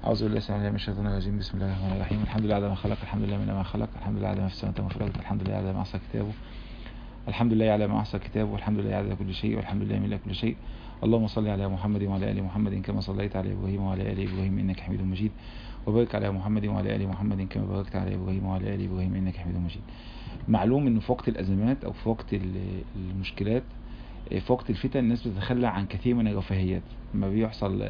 أعوذ بالله السميع العليم من الشيطان الرجيم بسم الله الرحمن الرحيم الحمد لله على ما خلق الحمد لله من ما خلق الحمد لله على ما في السماوات وما في الأرض الحمد لله على ما أحصى كتابه الحمد لله على ما أحصى كتابه والحمد لله على كل شيء والحمد لله من كل شيء اللهم صل على محمد وعلى آل محمد كما صليت على إبراهيم وعلى آل إبراهيم إنك حميد مجيد وبارك على محمد وعلى آل محمد كما باركت على إبراهيم وعلى آل إبراهيم إنك حميد مجيد معلوم إن في وقت الأزمات أو في وقت المشكلات في وقت الفتن الناس بتتخلى عن كثير من الرفاهيات لما بيحصل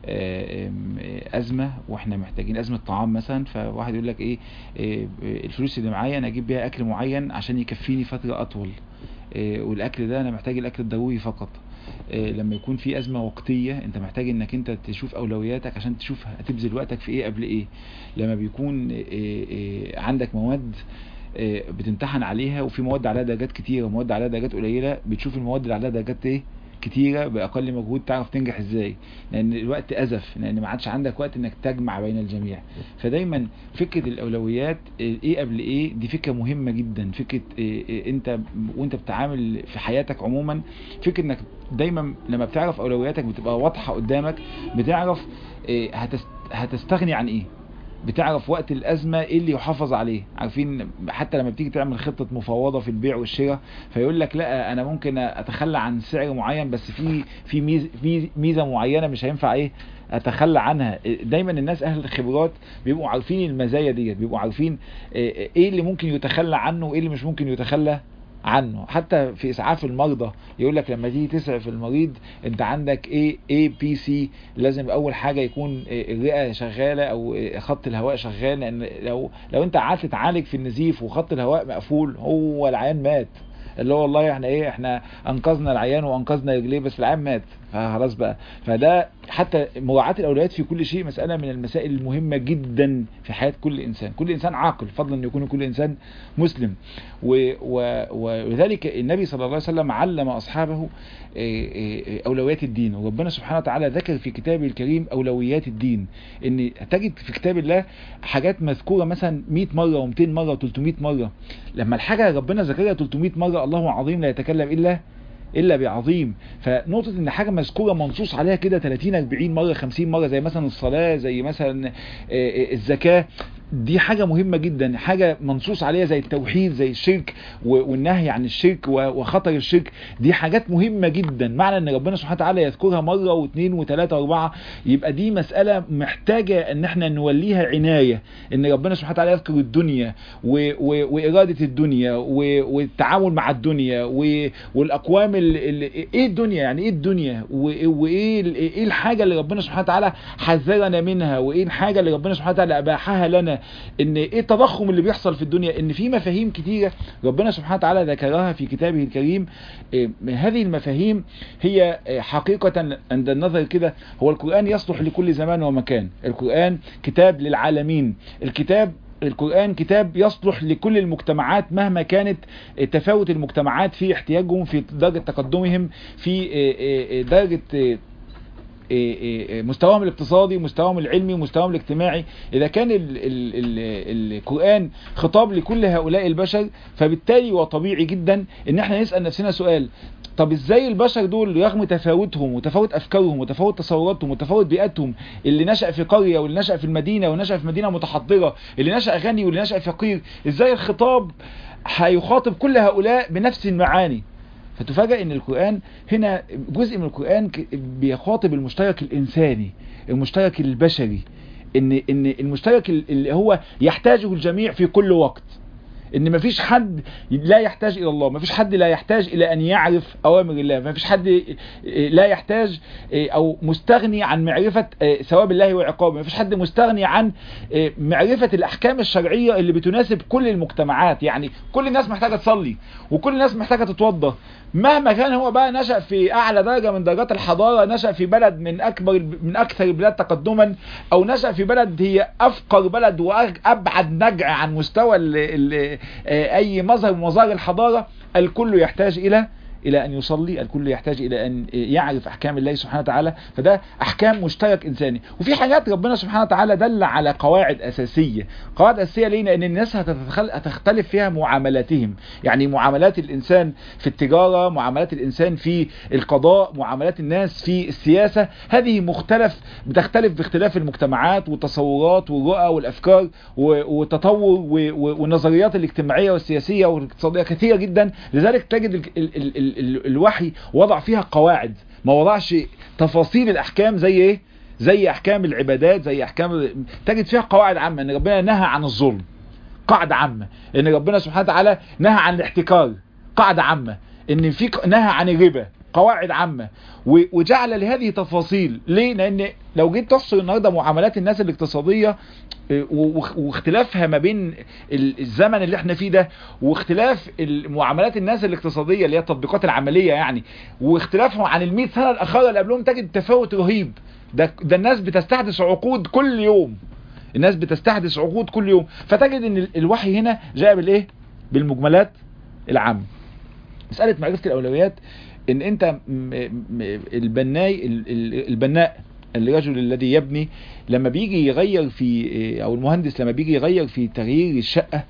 أزمة وإحنا محتاجين أزمة طعام مثلا فواحد يقول لك إيه الفلوس اللي معايا أنا أجيب بيها أكل معين عشان يكفيني فترة أطول والأكل ده أنا محتاج الأكل الضروري فقط لما يكون في أزمة وقتية أنت محتاج أنك أنت تشوف أولوياتك عشان تشوف هتبذل وقتك في إيه قبل إيه لما بيكون عندك مواد بتمتحن عليها وفي مواد عليها درجات كتيره ومواد عليها درجات قليله بتشوف المواد اللي عليها درجات ايه كتيرة بأقل مجهود تعرف تنجح ازاي لأن الوقت أزف لأن ما عادش عندك وقت انك تجمع بين الجميع فدايما فكرة الأولويات ايه قبل ايه دي فكرة مهمة جدا فكرة إيه إيه انت وانت بتتعامل في حياتك عموما فكرة انك دايما لما بتعرف أولوياتك بتبقى واضحة قدامك بتعرف إيه هتست هتستغني عن ايه بتعرف وقت الأزمة ايه اللي يحافظ عليه عارفين حتى لما بتيجي تعمل خطة مفاوضة في البيع والشراء فيقول لك لا انا ممكن اتخلى عن سعر معين بس في في ميزة, في ميزة معينة مش هينفع ايه اتخلى عنها دايما الناس اهل الخبرات بيبقوا عارفين المزايا ديت بيبقوا عارفين ايه اللي ممكن يتخلى عنه وايه اللي مش ممكن يتخلى عنه حتى في اسعاف المرضى يقول لك لما تيجي تسعف المريض انت عندك ايه اي بي سي لازم اول حاجه يكون الرئه شغاله او خط الهواء شغال لان لو لو انت قعدت تعالج في النزيف وخط الهواء مقفول هو العيان مات اللي هو والله احنا ايه احنا انقذنا العيان وانقذنا رجليه بس العيان مات فخلاص بقى فده حتى مراعاة الاولويات في كل شيء مسألة من المسائل المهمة جدا في حياة كل انسان كل انسان عاقل فضلا ان يكون كل انسان مسلم ولذلك النبي صلى الله عليه وسلم علم اصحابه اولويات الدين وربنا سبحانه وتعالى ذكر في كتابه الكريم اولويات الدين ان تجد في كتاب الله حاجات مذكورة مثلا 100 مرة و200 مرة و300 مرة لما الحاجة ربنا ذكرها 300 مرة الله عظيم لا يتكلم الا الا بعظيم فنقطة ان حاجة مذكورة منصوص عليها كده 30 40 مرة 50 مرة زي مثلا الصلاة زي مثلا الزكاة دي حاجة مهمة جدا حاجة منصوص عليها زي التوحيد زي الشرك والنهي عن الشرك وخطر الشرك دي حاجات مهمة جدا معنى ان ربنا سبحانه وتعالى يذكرها مرة واثنين وثلاثة واربعة يبقى دي مسألة محتاجة ان احنا نوليها عناية ان ربنا سبحانه وتعالى يذكر الدنيا وإرادة الدنيا والتعامل مع الدنيا والاقوام ايه الدنيا يعني ايه الدنيا وايه ايه الحاجة اللي ربنا سبحانه وتعالى حذرنا منها وايه الحاجة اللي ربنا سبحانه وتعالى اباحها لنا ان ايه التضخم اللي بيحصل في الدنيا ان في مفاهيم كتيرة ربنا سبحانه وتعالى ذكرها في كتابه الكريم إيه هذه المفاهيم هي حقيقة عند النظر كده هو القرآن يصلح لكل زمان ومكان القرآن كتاب للعالمين الكتاب القرآن كتاب يصلح لكل المجتمعات مهما كانت تفاوت المجتمعات في احتياجهم في درجة تقدمهم في درجة مستواهم الاقتصادي مستواهم العلمي مستواهم الاجتماعي اذا كان ال ال ال القرآن خطاب لكل هؤلاء البشر فبالتالي وطبيعي جدا ان احنا نسأل نفسنا سؤال طب ازاي البشر دول رغم تفاوتهم وتفاوت افكارهم وتفاوت تصوراتهم وتفاوت بيئتهم اللي نشأ في قرية واللي نشأ في المدينة واللي نشأ في مدينة متحضرة اللي نشأ غني واللي نشأ فقير ازاي الخطاب هيخاطب كل هؤلاء بنفس المعاني فتفاجأ ان القرآن هنا جزء من القرآن بيخاطب المشترك الانساني المشترك البشري ان ان المشترك اللي هو يحتاجه الجميع في كل وقت ان مفيش حد لا يحتاج الى الله مفيش حد لا يحتاج الى ان يعرف اوامر الله مفيش حد لا يحتاج او مستغني عن معرفة ثواب الله وعقابه مفيش حد مستغني عن معرفة الاحكام الشرعية اللي بتناسب كل المجتمعات يعني كل الناس محتاجة تصلي وكل الناس محتاجة تتوضى مهما كان هو بقى نشأ في اعلى درجة من درجات الحضارة نشأ في بلد من اكبر من اكثر البلاد تقدما او نشأ في بلد هي افقر بلد وابعد نجع عن مستوى ال ال اي مظهر من مظاهر الحضارة الكل يحتاج الى الى ان يصلي الكل يحتاج الى ان يعرف احكام الله سبحانه وتعالى فده احكام مشترك انساني وفي حاجات ربنا سبحانه وتعالى دل على قواعد اساسيه قواعد اساسيه ليه لان الناس هتتخل... هتختلف فيها معاملاتهم يعني معاملات الانسان في التجاره معاملات الانسان في القضاء معاملات الناس في السياسه هذه مختلف بتختلف باختلاف المجتمعات والتصورات والرؤى والافكار والتطور والنظريات الاجتماعيه والسياسيه والاقتصاديه كثيره جدا لذلك تجد ال ال ال ال ال الوحي وضع فيها قواعد ما وضعش تفاصيل الاحكام زي ايه زي احكام العبادات زي احكام تجد فيها قواعد عامه ان ربنا نهى عن الظلم قاعده عامه ان ربنا سبحانه وتعالى نهى عن الاحتكار قاعده عامه ان في نهى عن الربا قواعد عامة وجعل لهذه تفاصيل ليه لان لو جيت تحصر النهاردة معاملات الناس الاقتصادية واختلافها ما بين الزمن اللي احنا فيه ده واختلاف معاملات الناس الاقتصادية اللي هي التطبيقات العملية يعني واختلافهم عن المئة سنة الاخرى اللي قبلهم تجد تفاوت رهيب ده, ده الناس بتستحدث عقود كل يوم الناس بتستحدث عقود كل يوم فتجد ان الوحي هنا جاء بالايه بالمجملات العامة مسألة معرفة الاولويات ان انت البناي البناء الرجل الذي يبني لما بيجي يغير في او المهندس لما بيجي يغير في تغيير الشقة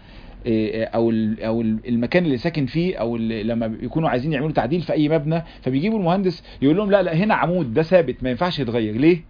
او او المكان اللي ساكن فيه او لما يكونوا عايزين يعملوا تعديل في اي مبنى فبيجيبوا المهندس يقول لهم لا لا هنا عمود ده ثابت ما ينفعش يتغير ليه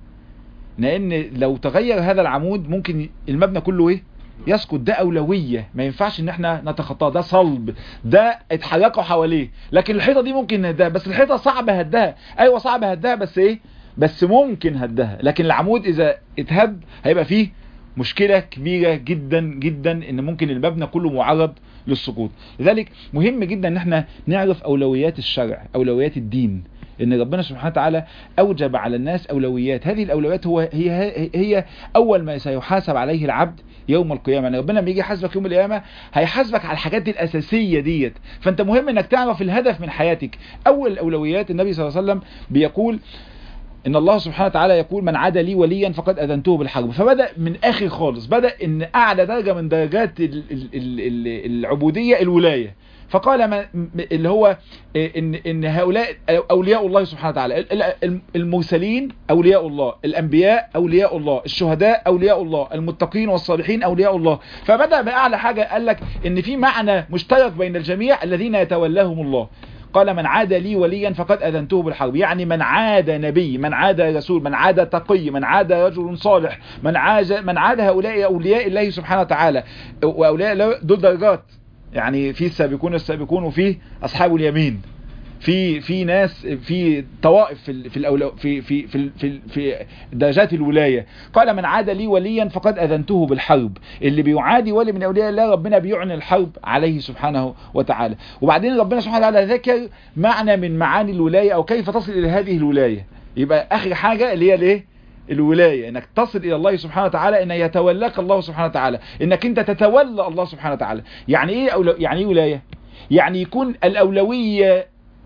لان لو تغير هذا العمود ممكن المبنى كله ايه يسكت ده أولوية ما ينفعش ان احنا نتخطاه ده صلب ده اتحركوا حواليه لكن الحيطة دي ممكن نهدها بس الحيطة صعب هدها ايوه صعب هدها بس ايه بس ممكن هدها لكن العمود اذا اتهد هيبقى فيه مشكلة كبيرة جدا جدا ان ممكن المبنى كله معرض للسقوط لذلك مهم جدا ان احنا نعرف اولويات الشرع اولويات الدين ان ربنا سبحانه وتعالى اوجب على الناس اولويات هذه الاولويات هو هي هي اول ما سيحاسب عليه العبد يوم القيامه يعني ربنا لما يجي يحاسبك يوم القيامه هيحاسبك على الحاجات الاساسيه ديت فانت مهم انك تعرف الهدف من حياتك اول الاولويات النبي صلى الله عليه وسلم بيقول ان الله سبحانه وتعالى يقول من عاد لي وليا فقد اذنته بالحرب فبدا من اخر خالص بدا ان اعلى درجه من درجات ال ال ال العبوديه الولايه فقال ما اللي هو ان ان هؤلاء اولياء الله سبحانه وتعالى المرسلين اولياء الله الانبياء اولياء الله الشهداء اولياء الله المتقين والصالحين اولياء الله فبدا باعلى حاجه قال لك ان في معنى مشترك بين الجميع الذين يتولاهم الله قال من عاد لي وليا فقد أذنته بالحرب يعني من عاد نبي من عاد رسول من عاد تقي من عاد رجل صالح من عاد من عاد هؤلاء أولياء الله سبحانه وتعالى وأولياء دول درجات يعني في السابقون السابقون وفي أصحاب اليمين في في ناس في طوائف في في الأولو في في في في, في درجات الولايه قال من عاد لي وليا فقد اذنته بالحرب اللي بيعادي ولي من اولياء الله ربنا بيعلن الحرب عليه سبحانه وتعالى وبعدين ربنا سبحانه وتعالى ذكر معنى من معاني الولايه او كيف تصل الى هذه الولايه يبقى اخر حاجه اللي هي الايه الولاية انك تصل الى الله سبحانه وتعالى ان يتولاك الله سبحانه وتعالى انك انت تتولى الله سبحانه وتعالى يعني ايه أولو... يعني ايه ولاية يعني يكون الاولوية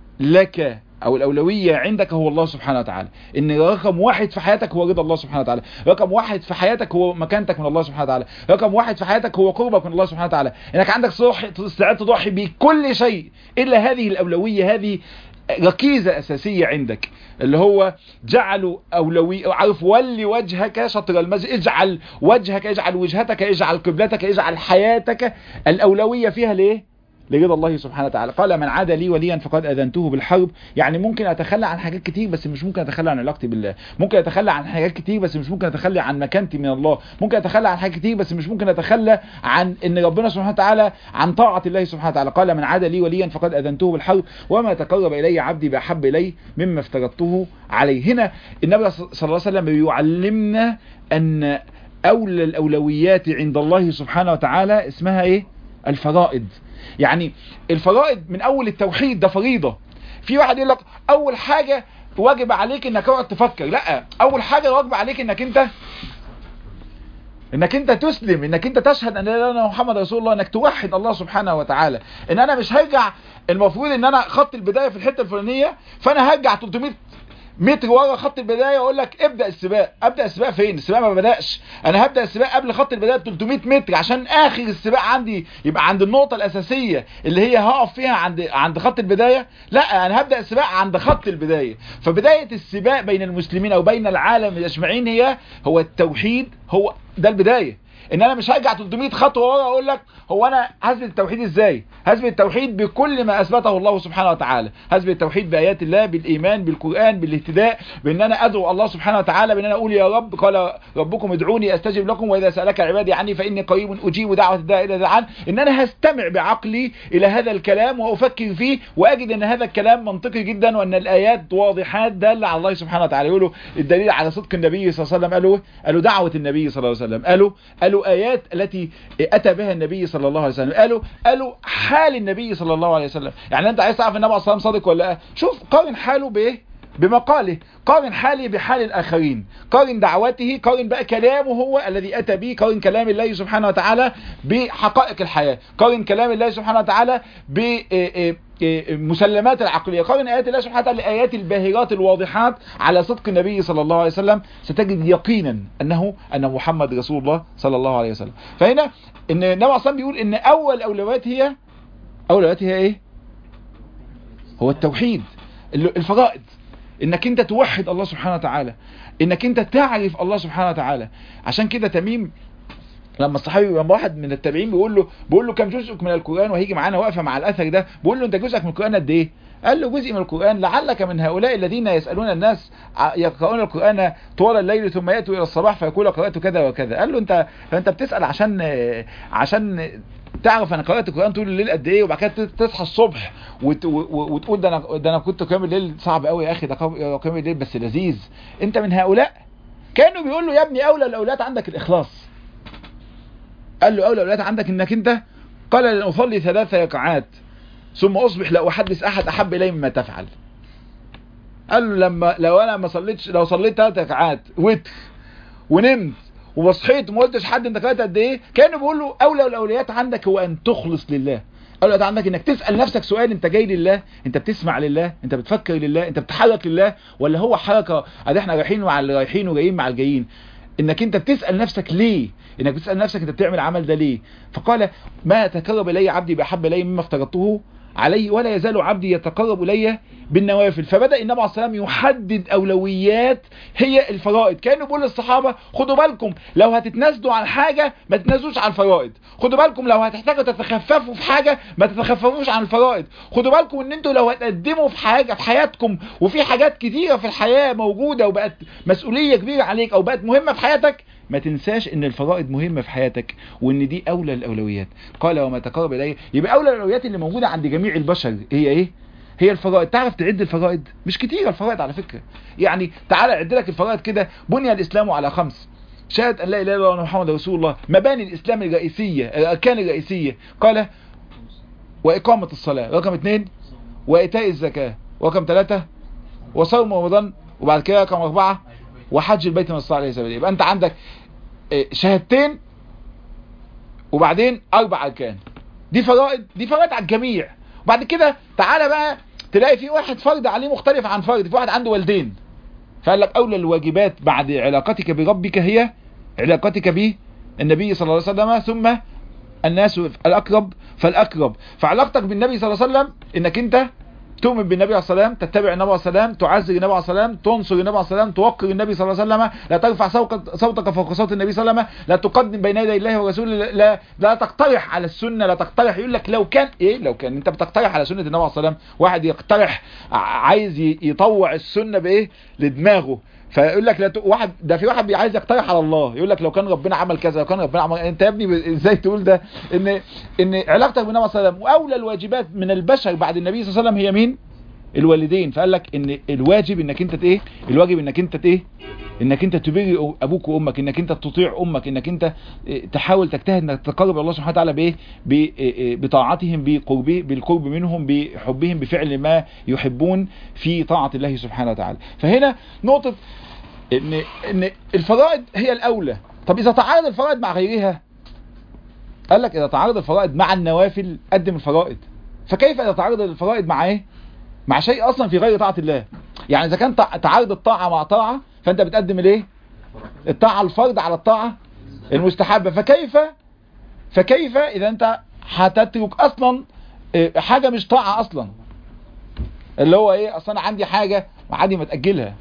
لك او الاولوية عندك هو الله سبحانه وتعالى ان رقم واحد في حياتك هو رضا الله سبحانه وتعالى رقم واحد في حياتك هو مكانتك من الله سبحانه وتعالى رقم واحد في حياتك هو قربك من الله سبحانه وتعالى انك عندك صح استعداد تضحي بكل شيء الا هذه الاولوية هذه ركيزة أساسية عندك اللي هو جعلوا أولوية عارف ولي وجهك شطر المسجد اجعل وجهك اجعل وجهتك اجعل قبلتك اجعل حياتك الأولوية فيها ليه لرضا الله سبحانه وتعالى قال من عاد لي وليا فقد اذنته بالحرب يعني ممكن اتخلى عن حاجات كتير بس مش ممكن اتخلى عن علاقتي بالله ممكن اتخلى عن حاجات كتير بس مش ممكن اتخلى عن مكانتي من الله ممكن اتخلى عن حاجات كتير بس مش ممكن اتخلى عن ان ربنا سبحانه وتعالى عن طاعه الله سبحانه وتعالى قال من عاد لي وليا فقد اذنته بالحرب وما تقرب الي عبدي باحب الي مما افترضته عليه هنا النبي صلى الله عليه وسلم بيعلمنا ان اولى الاولويات عند الله سبحانه وتعالى اسمها ايه الفرائض يعني الفرائض من اول التوحيد ده فريضة في واحد يقول لك اول حاجة واجب عليك انك تقعد تفكر لا اول حاجة واجب عليك انك انت انك انت تسلم انك انت تشهد ان لا اله الا محمد رسول الله انك توحد الله سبحانه وتعالى ان انا مش هرجع المفروض ان انا خط البداية في الحتة الفلانية فانا هرجع 300 متر ورا خط البدايه واقول لك ابدا السباق ابدا السباق فين السباق ما بداش انا هبدا السباق قبل خط البدايه ب 300 متر عشان اخر السباق عندي يبقى عند النقطه الاساسيه اللي هي هقف فيها عند عند خط البدايه لا انا هبدا السباق عند خط البدايه فبدايه السباق بين المسلمين او بين العالم اجمعين هي هو التوحيد هو ده البدايه ان انا مش هرجع 300 خطوه ورا اقول لك هو انا هثبت التوحيد ازاي هثبت التوحيد بكل ما اثبته الله سبحانه وتعالى هثبت التوحيد بايات الله بالايمان بالقران بالاهتداء بان انا ادعو الله سبحانه وتعالى بان انا اقول يا رب قال ربكم ادعوني استجب لكم واذا سالك عبادي عني فاني قريب اجيب دعوه الداعي الى دعان ان انا هستمع بعقلي الى هذا الكلام وافكر فيه واجد ان هذا الكلام منطقي جدا وان الايات واضحات داله على الله سبحانه وتعالى يقولوا الدليل على صدق النبي صلى الله عليه وسلم قالوا قالوا دعوه النبي صلى الله عليه وسلم قالوا قالوا ايات التي اتى بها النبي صلى الله عليه وسلم قالوا قالوا حال النبي صلى الله عليه وسلم يعني انت عايز تعرف النبي عليه الصلاه والسلام صادق ولا لا شوف قارن حاله بايه بمقاله قارن حالي بحال الآخرين قارن دعوته قارن بقى كلامه هو الذي أتى به قارن كلام الله سبحانه وتعالى بحقائق الحياة قارن كلام الله سبحانه وتعالى بمسلمات العقلية قارن آيات الله سبحانه وتعالى الآيات الباهرات الواضحات على صدق النبي صلى الله عليه وسلم ستجد يقينا أنه أن محمد رسول الله صلى الله عليه وسلم فهنا ان النبي عليه الصلاة بيقول ان أول أولويات هي أولويات هي إيه هو التوحيد الفرائض انك انت توحد الله سبحانه وتعالى انك انت تعرف الله سبحانه وتعالى عشان كده تميم لما الصحابي لما واحد من التابعين بيقول له بيقول له كم جزءك من القران وهيجي معانا واقفه مع الاثر ده بيقول له انت جزءك من القران قد ايه قال له جزء من القرآن لعلك من هؤلاء الذين يسألون الناس يقرؤون القرآن طوال الليل ثم يأتوا إلى الصباح فيقول قرأت كذا وكذا قال له أنت فأنت بتسأل عشان عشان تعرف انا قرات القران طول الليل قد ايه وبعد كده تصحى الصبح وت... وتقول ده انا ده انا كنت قيام الليل صعب قوي يا اخي ده قيام الليل بس لذيذ انت من هؤلاء كانوا بيقول له يا ابني اولى الاولاد عندك الاخلاص قال له اولى الاولاد عندك انك انت قال لن اصلي ثلاث ركعات ثم اصبح لا احدث احد احب الي مما تفعل قال له لما لو انا ما صليتش لو صليت ثلاث ركعات وتر ونمت وصحيت وما قلتش حد انت قرأت قد ايه كانوا بيقولوا اولى الاولويات عندك هو ان تخلص لله اولويات عندك انك تسال نفسك سؤال انت جاي لله انت بتسمع لله انت بتفكر لله انت بتتحرك لله ولا هو حركه ادي احنا رايحين مع اللي رايحين وجايين مع الجايين انك انت بتسال نفسك ليه انك بتسال نفسك انت بتعمل العمل ده ليه فقال ما تقرب الي عبدي باحب الي مما افترضته عليه ولا يزال عبدي يتقرب الي بالنوافل فبدا النبي عليه الصلاه والسلام يحدد اولويات هي الفرائض كانه بيقول للصحابه خدوا بالكم لو هتتنازلوا عن حاجه ما تتنازلوش عن الفرائض خدوا بالكم لو هتحتاجوا تتخففوا في حاجه ما تتخففوش عن الفرائض خدوا بالكم ان انتوا لو هتقدموا في حاجه في حياتكم وفي حاجات كتيره في الحياه موجوده وبقت مسؤوليه كبيره عليك او بقت مهمه في حياتك ما تنساش ان الفرائض مهمة في حياتك وان دي اولى الاولويات قال وما تقرب الي يبقى اولى الاولويات اللي موجودة عند جميع البشر هي ايه هي الفرائض تعرف تعد الفرائض مش كتير الفرائض على فكرة يعني تعالى اعد لك الفرائض كده بني الاسلام على خمس شهادة ان لا اله الا الله محمد رسول الله مباني الاسلام الرئيسية الاركان الرئيسية قال واقامة الصلاة رقم اثنين وايتاء الزكاة رقم ثلاثة وصوم رمضان وبعد كده رقم اربعة وحج البيت من استطاع اليه سبيلا يبقى انت عندك شهادتين وبعدين اربع اركان دي فرائض دي فرائض على الجميع وبعد كده تعالى بقى تلاقي في واحد فرض عليه مختلف عن فرض في واحد عنده والدين فقال لك اولى الواجبات بعد علاقتك بربك هي علاقتك بالنبي صلى الله عليه وسلم ثم الناس الاقرب فالاقرب فعلاقتك بالنبي صلى الله عليه وسلم انك انت تؤمن بالنبي عليه الصلاة والسلام تتبع النبي عليه الصلاة والسلام تعزز النبي عليه الصلاة والسلام تنصر النبي عليه الصلاة والسلام توقر النبي صلى الله عليه وسلم لا ترفع صوتك فوق صوت النبي صلى الله عليه وسلم لا تقدم بين يدي الله ورسوله لا لا تقترح على السنة لا تقترح يقول لك لو كان ايه لو كان انت بتقترح على سنة النبي عليه الصلاة والسلام واحد يقترح عايز يطوع السنة بايه لدماغه فيقول لك لا ت... واحد ده في واحد عايز يقترح على الله يقول لك لو كان ربنا عمل كذا لو كان ربنا عمل انت يا ابني ازاي تقول ده ان ان علاقتك بالنبي صلى الله عليه وسلم واولى الواجبات من البشر بعد النبي صلى الله عليه وسلم هي مين الوالدين فقال لك ان الواجب انك انت ايه الواجب انك انت ايه انك انت تبري ابوك وامك انك انت تطيع امك انك انت تحاول تجتهد انك تقرب الله سبحانه وتعالى بايه بطاعتهم بقربه بالقرب منهم بحبهم بفعل ما يحبون في طاعه الله سبحانه وتعالى فهنا نقطه ان ان الفرائض هي الاولى طب اذا تعارض الفرائض مع غيرها قال لك اذا تعارض الفرائض مع النوافل قدم الفرائض فكيف اذا تعارض الفرائض مع ايه مع شيء اصلا في غير طاعه الله يعني اذا كان تع- تعارض الطاعه مع طاعه فانت بتقدم الايه الطاعه الفرض على الطاعه المستحبه فكيف فكيف اذا انت هتترك اصلا إيه، حاجه مش طاعه اصلا اللي هو ايه اصلا أنا عندي حاجه وعادي ما تاجلها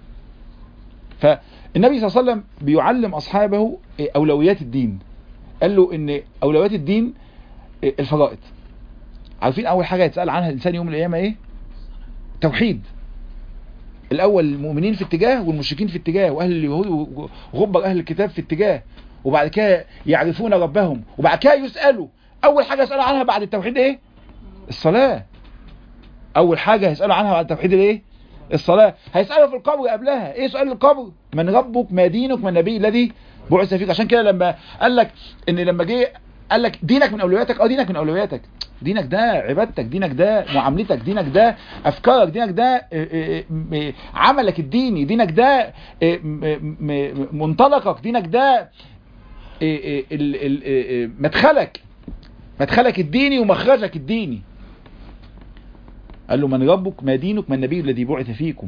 فالنبي صلى الله عليه وسلم بيعلم اصحابه إيه، اولويات الدين قال له ان اولويات الدين إيه، الفرائض عارفين اول حاجه يتسال عنها الانسان يوم القيامه ايه توحيد الاول المؤمنين في اتجاه والمشركين في اتجاه واهل اليهود وغبر اهل الكتاب في اتجاه وبعد كده يعرفون ربهم وبعد كده يسالوا اول حاجه يسالوا عنها بعد التوحيد ايه الصلاه اول حاجه هيسالوا عنها بعد التوحيد الايه الصلاه هيسالوا في القبر قبلها ايه سؤال القبر من ربك ما دينك ما النبي الذي بعث فيك عشان كده لما قال لك ان لما جه قال لك دينك من اولوياتك اه دينك من اولوياتك دينك ده عبادتك دينك ده معاملتك دينك ده افكارك دينك ده آه، آه، آه، عملك الديني دينك ده آه، م- م- منطلقك دينك ده آه، آه، ال- ال- آه، آه، مدخلك مدخلك الديني ومخرجك الديني قال له من ربك ما دينك ما النبي الذي بعث فيكم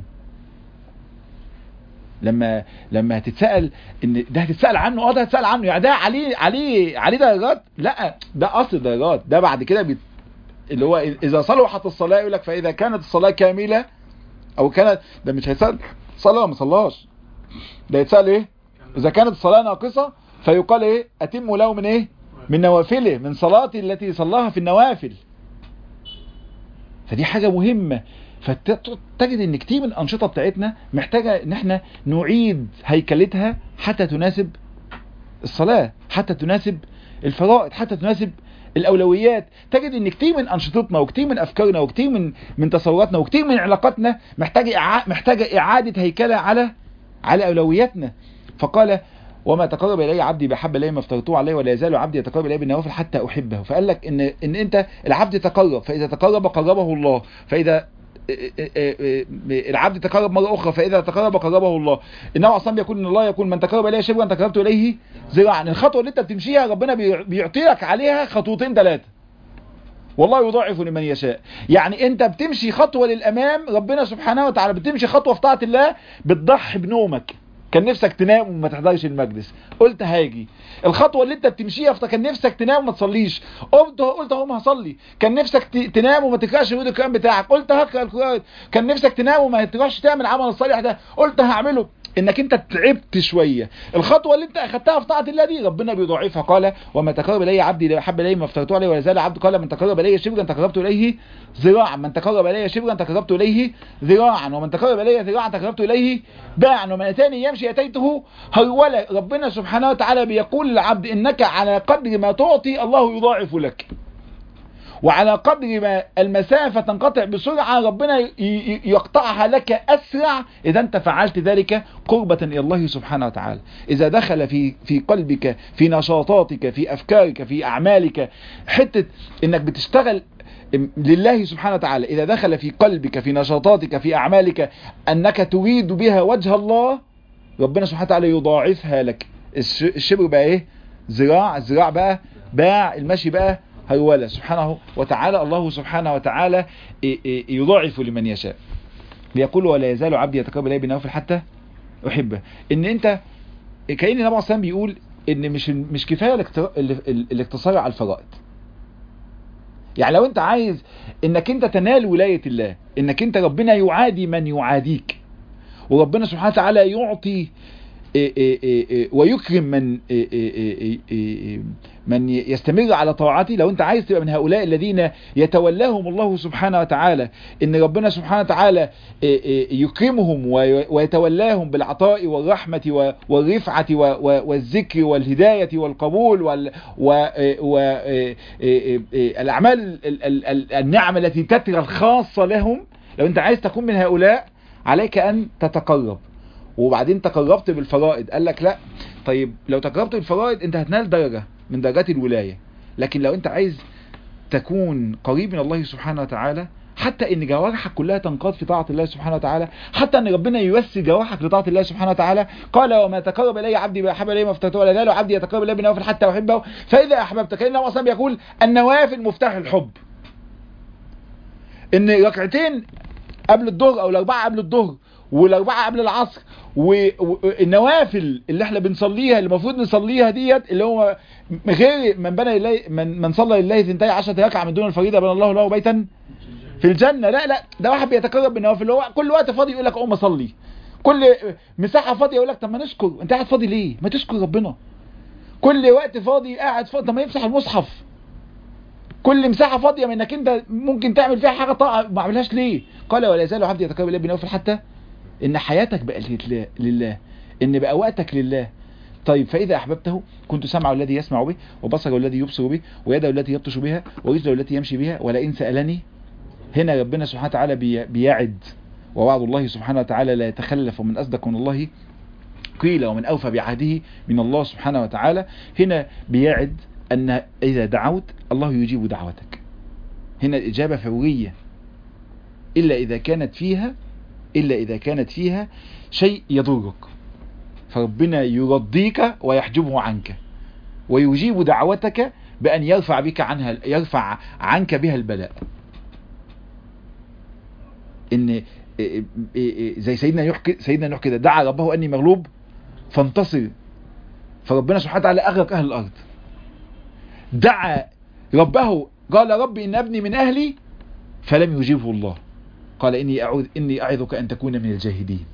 لما لما هتتسال ان ده هتتسال عنه اه ده هتتسال عنه يعني ده عليه عليه عليه درجات لا ده اصل درجات ده بعد كده بيت اللي هو اذا صلحت الصلاه يقول لك فاذا كانت الصلاه كامله او كانت ده مش هيتسال صلى ولا ما صلاش ده يتسال ايه اذا كانت الصلاه ناقصه فيقال ايه اتم له من ايه من نوافله من صلاتي التي صلاها في النوافل فدي حاجة مهمة فتجد ان كتير من الانشطة بتاعتنا محتاجة ان احنا نعيد هيكلتها حتى تناسب الصلاة حتى تناسب الفرائض حتى تناسب الاولويات تجد ان كتير من انشطتنا وكتير من افكارنا وكتير من من تصوراتنا وكتير من علاقاتنا محتاجة إعا- محتاجة اعادة هيكلة على على اولوياتنا فقال وما تقرب الي عبدي بحب الي ما افترضته عليه ولا يزال عبدي يتقرب الي بالنوافل حتى احبه فقال لك ان ان انت العبد تقرب فاذا تقرب قربه الله فاذا العبد تقرب مرة أخرى فإذا تقرب قربه الله إنه أصلا بيقول إن الله يقول من تقرب إليه شبرا تقربت إليه ذراعا الخطوة اللي أنت بتمشيها ربنا بي- بيعطيك عليها خطوتين ثلاثة والله يضاعف لمن يشاء يعني انت بتمشي خطوة للامام ربنا سبحانه وتعالى بتمشي خطوة في طاعة الله بتضحي بنومك كان نفسك تنام وما تحضرش المجلس قلت هاجي الخطوة اللي انت بتمشيها في كان نفسك تنام وما تصليش قلت قلت اهو ما هصلي كان نفسك ت- تنام وما تقراش ورود القرآن بتاعك قلت هقرا القرآن كان نفسك تنام وما تروحش تعمل عمل الصالح ده قلت هعمله انك انت تعبت شوية الخطوة اللي انت اخدتها في طاعة الله دي ربنا بيضاعفها قال وما تقرب الي عبدي لا احب الي ما افترضته عليه ولا زال عبد قال من تقرب الي شبرا تقربت اليه ذراعا من تقرب الي شبرا تقربت اليه ذراعا ومن تقرب الي ذراعا تقربت اليه باعا ومن اتاني يمشي اتيته هرولا ربنا سبحانه وتعالى بيقول للعبد انك على قدر ما تعطي الله يضاعف لك وعلى قدر ما المسافة تنقطع بسرعة ربنا ي- ي- يقطعها لك أسرع إذا أنت فعلت ذلك قربة إلى الله سبحانه وتعالى إذا دخل في في قلبك في نشاطاتك في أفكارك في أعمالك حتة إنك بتشتغل لله سبحانه وتعالى إذا دخل في قلبك في نشاطاتك في أعمالك أنك تريد بها وجه الله ربنا سبحانه وتعالى يضاعفها لك الش- الشبر بقى إيه ذراع الذراع بقى باع المشي بقى هروله سبحانه وتعالى الله سبحانه وتعالى إيه إيه يضاعف لمن يشاء بيقول ولا يزال عبدي يتقرب الي بالنوافل حتى احبه ان انت كأن النبي عليه الصلاه والسلام بيقول ان مش مش كفايه الاقت- ال- ال- الاقتصار على الفرائض يعني لو انت عايز انك انت تنال ولايه الله انك انت ربنا يعادي من يعاديك وربنا سبحانه وتعالى يعطي إيه إيه إيه إيه ويكرم من إيه إيه إيه إيه إيه من يستمر على طاعته لو انت عايز تبقى من هؤلاء الذين يتولاهم الله سبحانه وتعالى ان ربنا سبحانه وتعالى إيه إيه يكرمهم وي- ويتولاهم بالعطاء والرحمة و- والرفعة و- و- والذكر والهداية والقبول وال و إيه و إيه إيه إيه الأعمال ال- ال- ال- النعم التي تترى الخاصة لهم لو انت عايز تكون من هؤلاء عليك ان تتقرب وبعدين تقربت بالفرائض قال لك لا طيب لو تقربت بالفرائض انت هتنال درجة من درجات الولاية لكن لو انت عايز تكون قريب من الله سبحانه وتعالى حتى ان جوارحك كلها تنقاد في طاعة الله سبحانه وتعالى حتى ان ربنا يوسي جوارحك لطاعة الله سبحانه وتعالى قال وما تقرب الي عبدي باحب الي ما افترضته ولا زال عبدي يتقرب الي بنوافل حتى احبه فاذا احببت كان الله اصلا بيقول النوافل مفتاح الحب ان ركعتين قبل الظهر او الاربعه قبل الظهر والاربعه قبل العصر والنوافل اللي احنا بنصليها اللي المفروض نصليها ديت اللي هو غير من بنى لله من, من صلى لله 12 ركعه من دون الفريضه بنى الله له بيتا في الجنه لا لا ده واحد بيتقرب بالنوافل هو كل وقت فاضي يقول لك اقوم اصلي كل مساحه فاضيه يقول لك طب ما نشكر انت قاعد فاضي ليه ما تشكر ربنا كل وقت فاضي قاعد فاضي طب ما يمسح المصحف كل مساحه فاضيه من انك انت ممكن تعمل فيها حاجه طاعه ما عملهاش ليه قال ولا يزال عبدي يتقرب اليه بنوافل حتى ان حياتك بقت لله ان بقى وقتك لله طيب فإذا أحببته كنت سمعه الذي يسمع به وبصره الذي يبصر به ويده التي يبطش بها ورجله التي يمشي بها ولئن سألني هنا ربنا سبحانه وتعالى بيعد ووعد الله سبحانه وتعالى لا يتخلف ومن أصدق من الله قيل ومن أوفى بعهده من الله سبحانه وتعالى هنا بيعد أن إذا دعوت الله يجيب دعوتك هنا الإجابة فورية إلا إذا كانت فيها إلا إذا كانت فيها شيء يضرك فربنا يرضيك ويحجبه عنك ويجيب دعوتك بأن يرفع بك عنها يرفع عنك بها البلاء إن زي سيدنا نوح سيدنا نوح كده دعا ربه أني مغلوب فانتصر فربنا سبحانه وتعالى أغرق أهل الأرض دعا ربه قال ربي إن ابني من أهلي فلم يجيبه الله قال إني أعوذ إني أعظك أن تكون من الجاهدين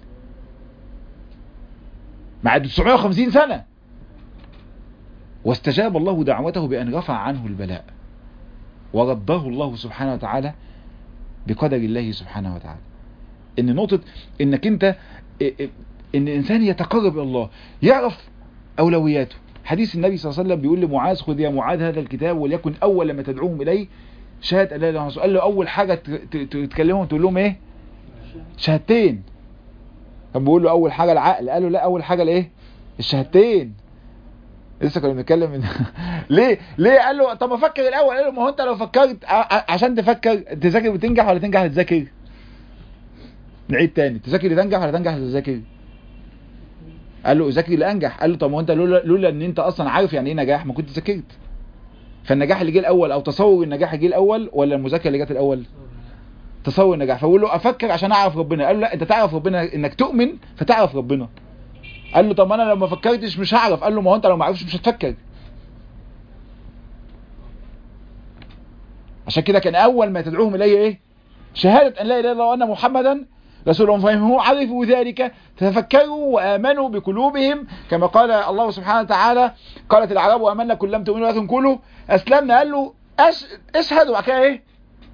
بعد 950 سنة واستجاب الله دعوته بأن رفع عنه البلاء ورده الله سبحانه وتعالى بقدر الله سبحانه وتعالى ان نقطة انك انت ان الانسان يتقرب الى الله يعرف اولوياته حديث النبي صلى الله عليه وسلم بيقول لمعاذ خذ يا معاذ هذا الكتاب وليكن اول ما تدعوهم اليه شهادة لا اله الا قال له اول حاجة تكلمهم تقول لهم ايه شهادتين كان بيقول له اول حاجة العقل قال له لا اول حاجة الايه الشهادتين لسه كنا بنتكلم من ليه ليه قال له طب افكر الاول قال له ما هو انت لو فكرت عشان تفكر تذاكر وتنجح ولا تنجح تذاكر نعيد تاني تذاكر لتنجح ولا تنجح تذاكر قال له ذاكر لانجح قال له طب ما انت لولا, لولا ان انت اصلا عارف يعني ايه نجاح ما كنت ذاكرت فالنجاح اللي جه الاول او تصور النجاح جه الاول ولا المذاكره اللي جت الاول تصور النجاح فبقول له افكر عشان اعرف ربنا قال له لا انت تعرف ربنا انك تؤمن فتعرف ربنا قال له طب ما انا لو ما فكرتش مش هعرف قال له ما هو انت لو ما عرفتش مش هتفكر عشان كده كان اول ما تدعوهم اليه ايه شهادة ان لا اله الا الله وان محمدا رسول الله فهموا عرفوا ذلك تفكروا وامنوا بقلوبهم كما قال الله سبحانه وتعالى قالت العرب امنا كل لم تؤمنوا ولكن قولوا اسلمنا قال له أش... اشهدوا بعد كده ايه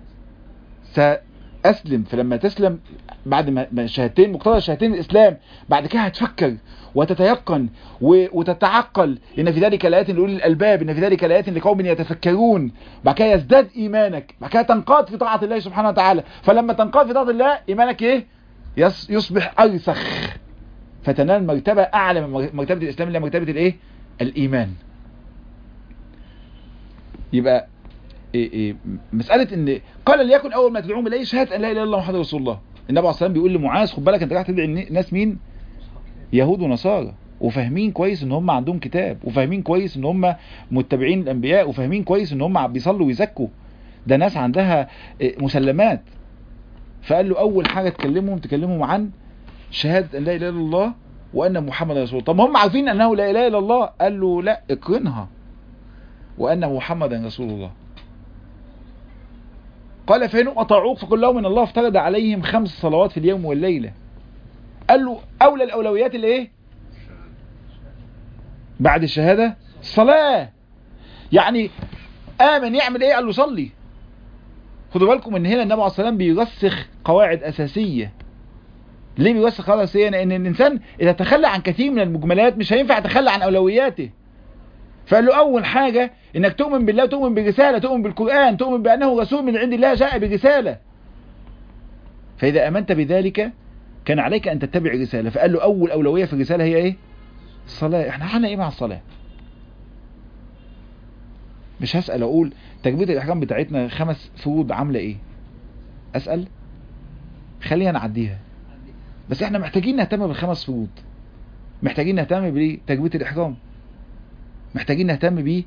ساسلم فلما تسلم بعد ما شهادتين مقتضى شهادتين الاسلام بعد كده هتفكر وتتيقن وتتعقل ان في ذلك الايات لاولي الالباب ان في ذلك الايات لقوم يتفكرون بعد كده يزداد ايمانك بعد كده تنقاد في طاعه الله سبحانه وتعالى فلما تنقاد في طاعه الله ايمانك ايه يصبح ارسخ فتنال مرتبه اعلى من مرتبه الاسلام اللي هي مرتبه الايه الايمان يبقى إيه إيه مسألة ان قال ليكن اول ما تدعوهم اليه شهادة ان لا اله الا الله محمد رسول الله النبي عليه الصلاة بيقول لمعاذ خد بالك انت رايح تدعي الناس مين يهود ونصارى وفاهمين كويس ان هم عندهم كتاب وفاهمين كويس ان هم متبعين الانبياء وفاهمين كويس ان هم بيصلوا ويزكوا ده ناس عندها مسلمات فقال له اول حاجة تكلمهم تكلمهم عن شهادة ان لا اله الا الله وان محمد رسول الله طب هم عارفين انه لا اله الا الله قال له لا اقرنها وان محمدا رسول الله قال فإن أطاعوك فقل لهم إن الله افترض عليهم خمس صلوات في اليوم والليلة قال له أولى الأولويات اللي إيه بعد الشهادة الصلاة يعني آمن يعمل إيه قال له صلي خدوا بالكم إن هنا النبي عليه الصلاة والسلام بيرسخ قواعد أساسية ليه بيرسخ قواعد أساسية لأن الإنسان إذا تخلى عن كثير من المجملات مش هينفع يتخلى عن أولوياته فقال له أول حاجة إنك تؤمن بالله تؤمن برسالة تؤمن بالقرآن تؤمن بأنه رسول من عند الله جاء برسالة فإذا أمنت بذلك كان عليك أن تتبع الرسالة فقال له أول أولوية في الرسالة هي إيه الصلاة إحنا حالنا إيه مع الصلاة مش هسأل أقول تكبيرة الإحرام بتاعتنا خمس فروض عاملة إيه أسأل خلينا نعديها بس إحنا محتاجين نهتم بالخمس فروض محتاجين نهتم بتكبيرة الإحرام محتاجين نهتم ب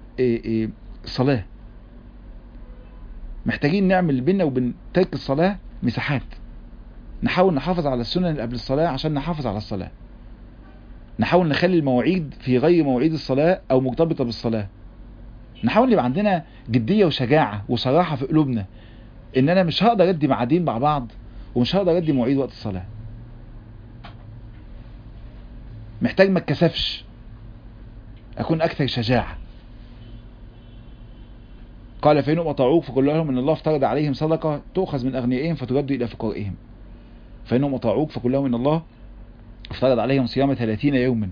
الصلاة محتاجين نعمل بيننا وبين ترك الصلاة مساحات نحاول نحافظ على السنن اللي قبل الصلاة عشان نحافظ على الصلاة نحاول نخلي المواعيد في غير مواعيد الصلاة او مرتبطة بالصلاة نحاول يبقى عندنا جدية وشجاعة وصراحة في قلوبنا ان انا مش هقدر ادي معادين مع بعض ومش هقدر ادي مواعيد وقت الصلاة محتاج ما اتكسفش اكون اكثر شجاعة قال فإنهم أطاعوك فقل لهم إن الله افترض عليهم صدقة تؤخذ من أغنيائهم فترد إلى فقرائهم فإنهم أطاعوك فقل لهم إن الله افترض عليهم صيام 30 يوما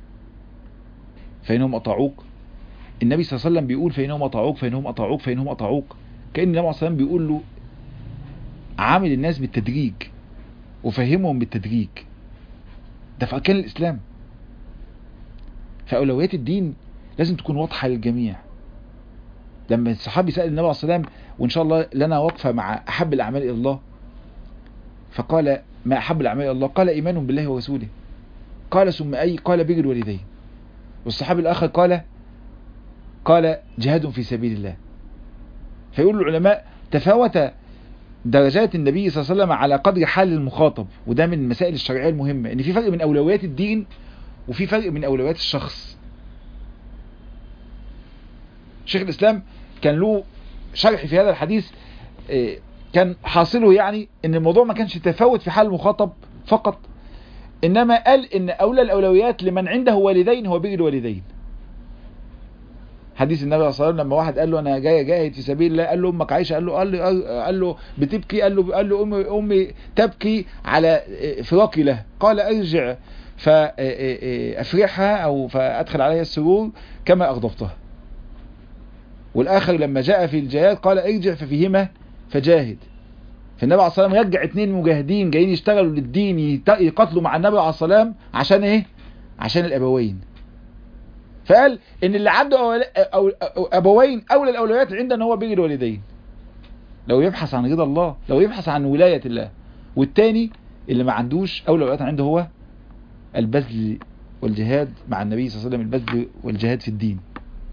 فإنهم أطاعوك النبي صلى الله عليه وسلم بيقول فإنهم أطاعوك فإنهم أطاعوك فإنهم أطاعوك كأن النبي صلى الله عليه وسلم بيقول له عامل الناس بالتدريج وفهمهم بالتدريج ده في أركان الإسلام فأولويات الدين لازم تكون واضحة للجميع لما الصحابي سأل النبي عليه الصلاة والسلام وإن شاء الله لنا وقفة مع أحب الأعمال إلى الله فقال ما أحب الأعمال إلى الله قال إيمان بالله ورسوله قال ثم أي قال بر الوالدين والصحابي الآخر قال قال جهاد في سبيل الله فيقول العلماء تفاوت درجات النبي صلى الله عليه وسلم على قدر حال المخاطب وده من المسائل الشرعية المهمة ان في فرق من اولويات الدين وفي فرق من اولويات الشخص شيخ الاسلام كان له شرح في هذا الحديث كان حاصله يعني ان الموضوع ما كانش تفاوت في حال المخاطب فقط انما قال ان اولى الاولويات لمن عنده والدين هو بر الوالدين حديث النبي صلى الله عليه وسلم لما واحد قال له انا جاي جاهد في سبيل الله قال له امك عايشه قال له قال له قال له بتبكي قال له قال له امي امي تبكي على فراقي له قال ارجع فافرحها او فادخل عليها السرور كما اغضبتها والاخر لما جاء في الجهاد قال ارجع ففيهما فجاهد فالنبي عليه الصلاه والسلام رجع اثنين مجاهدين جايين يشتغلوا للدين يقاتلوا مع النبي عليه الصلاه والسلام عشان ايه عشان الابوين فقال ان اللي عنده أو أو أو ابوين اولى الاولويات عنده ان هو بر الوالدين لو يبحث عن رضا الله لو يبحث عن ولاية الله والتاني اللي ما عندوش اولويات عنده هو البذل والجهاد مع النبي صلى الله عليه وسلم البذل والجهاد في الدين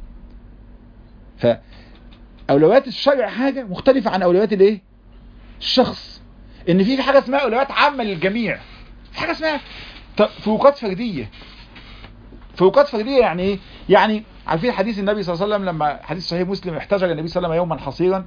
فاولويات الشرع حاجة مختلفة عن اولويات الايه الشخص ان في حاجة اسمها اولويات عامة للجميع في حاجة اسمها فروقات فردية فروقات فردية يعني ايه يعني عارفين حديث النبي صلى الله عليه وسلم لما حديث صحيح مسلم احتجر النبي صلى الله عليه وسلم يوما حصيرا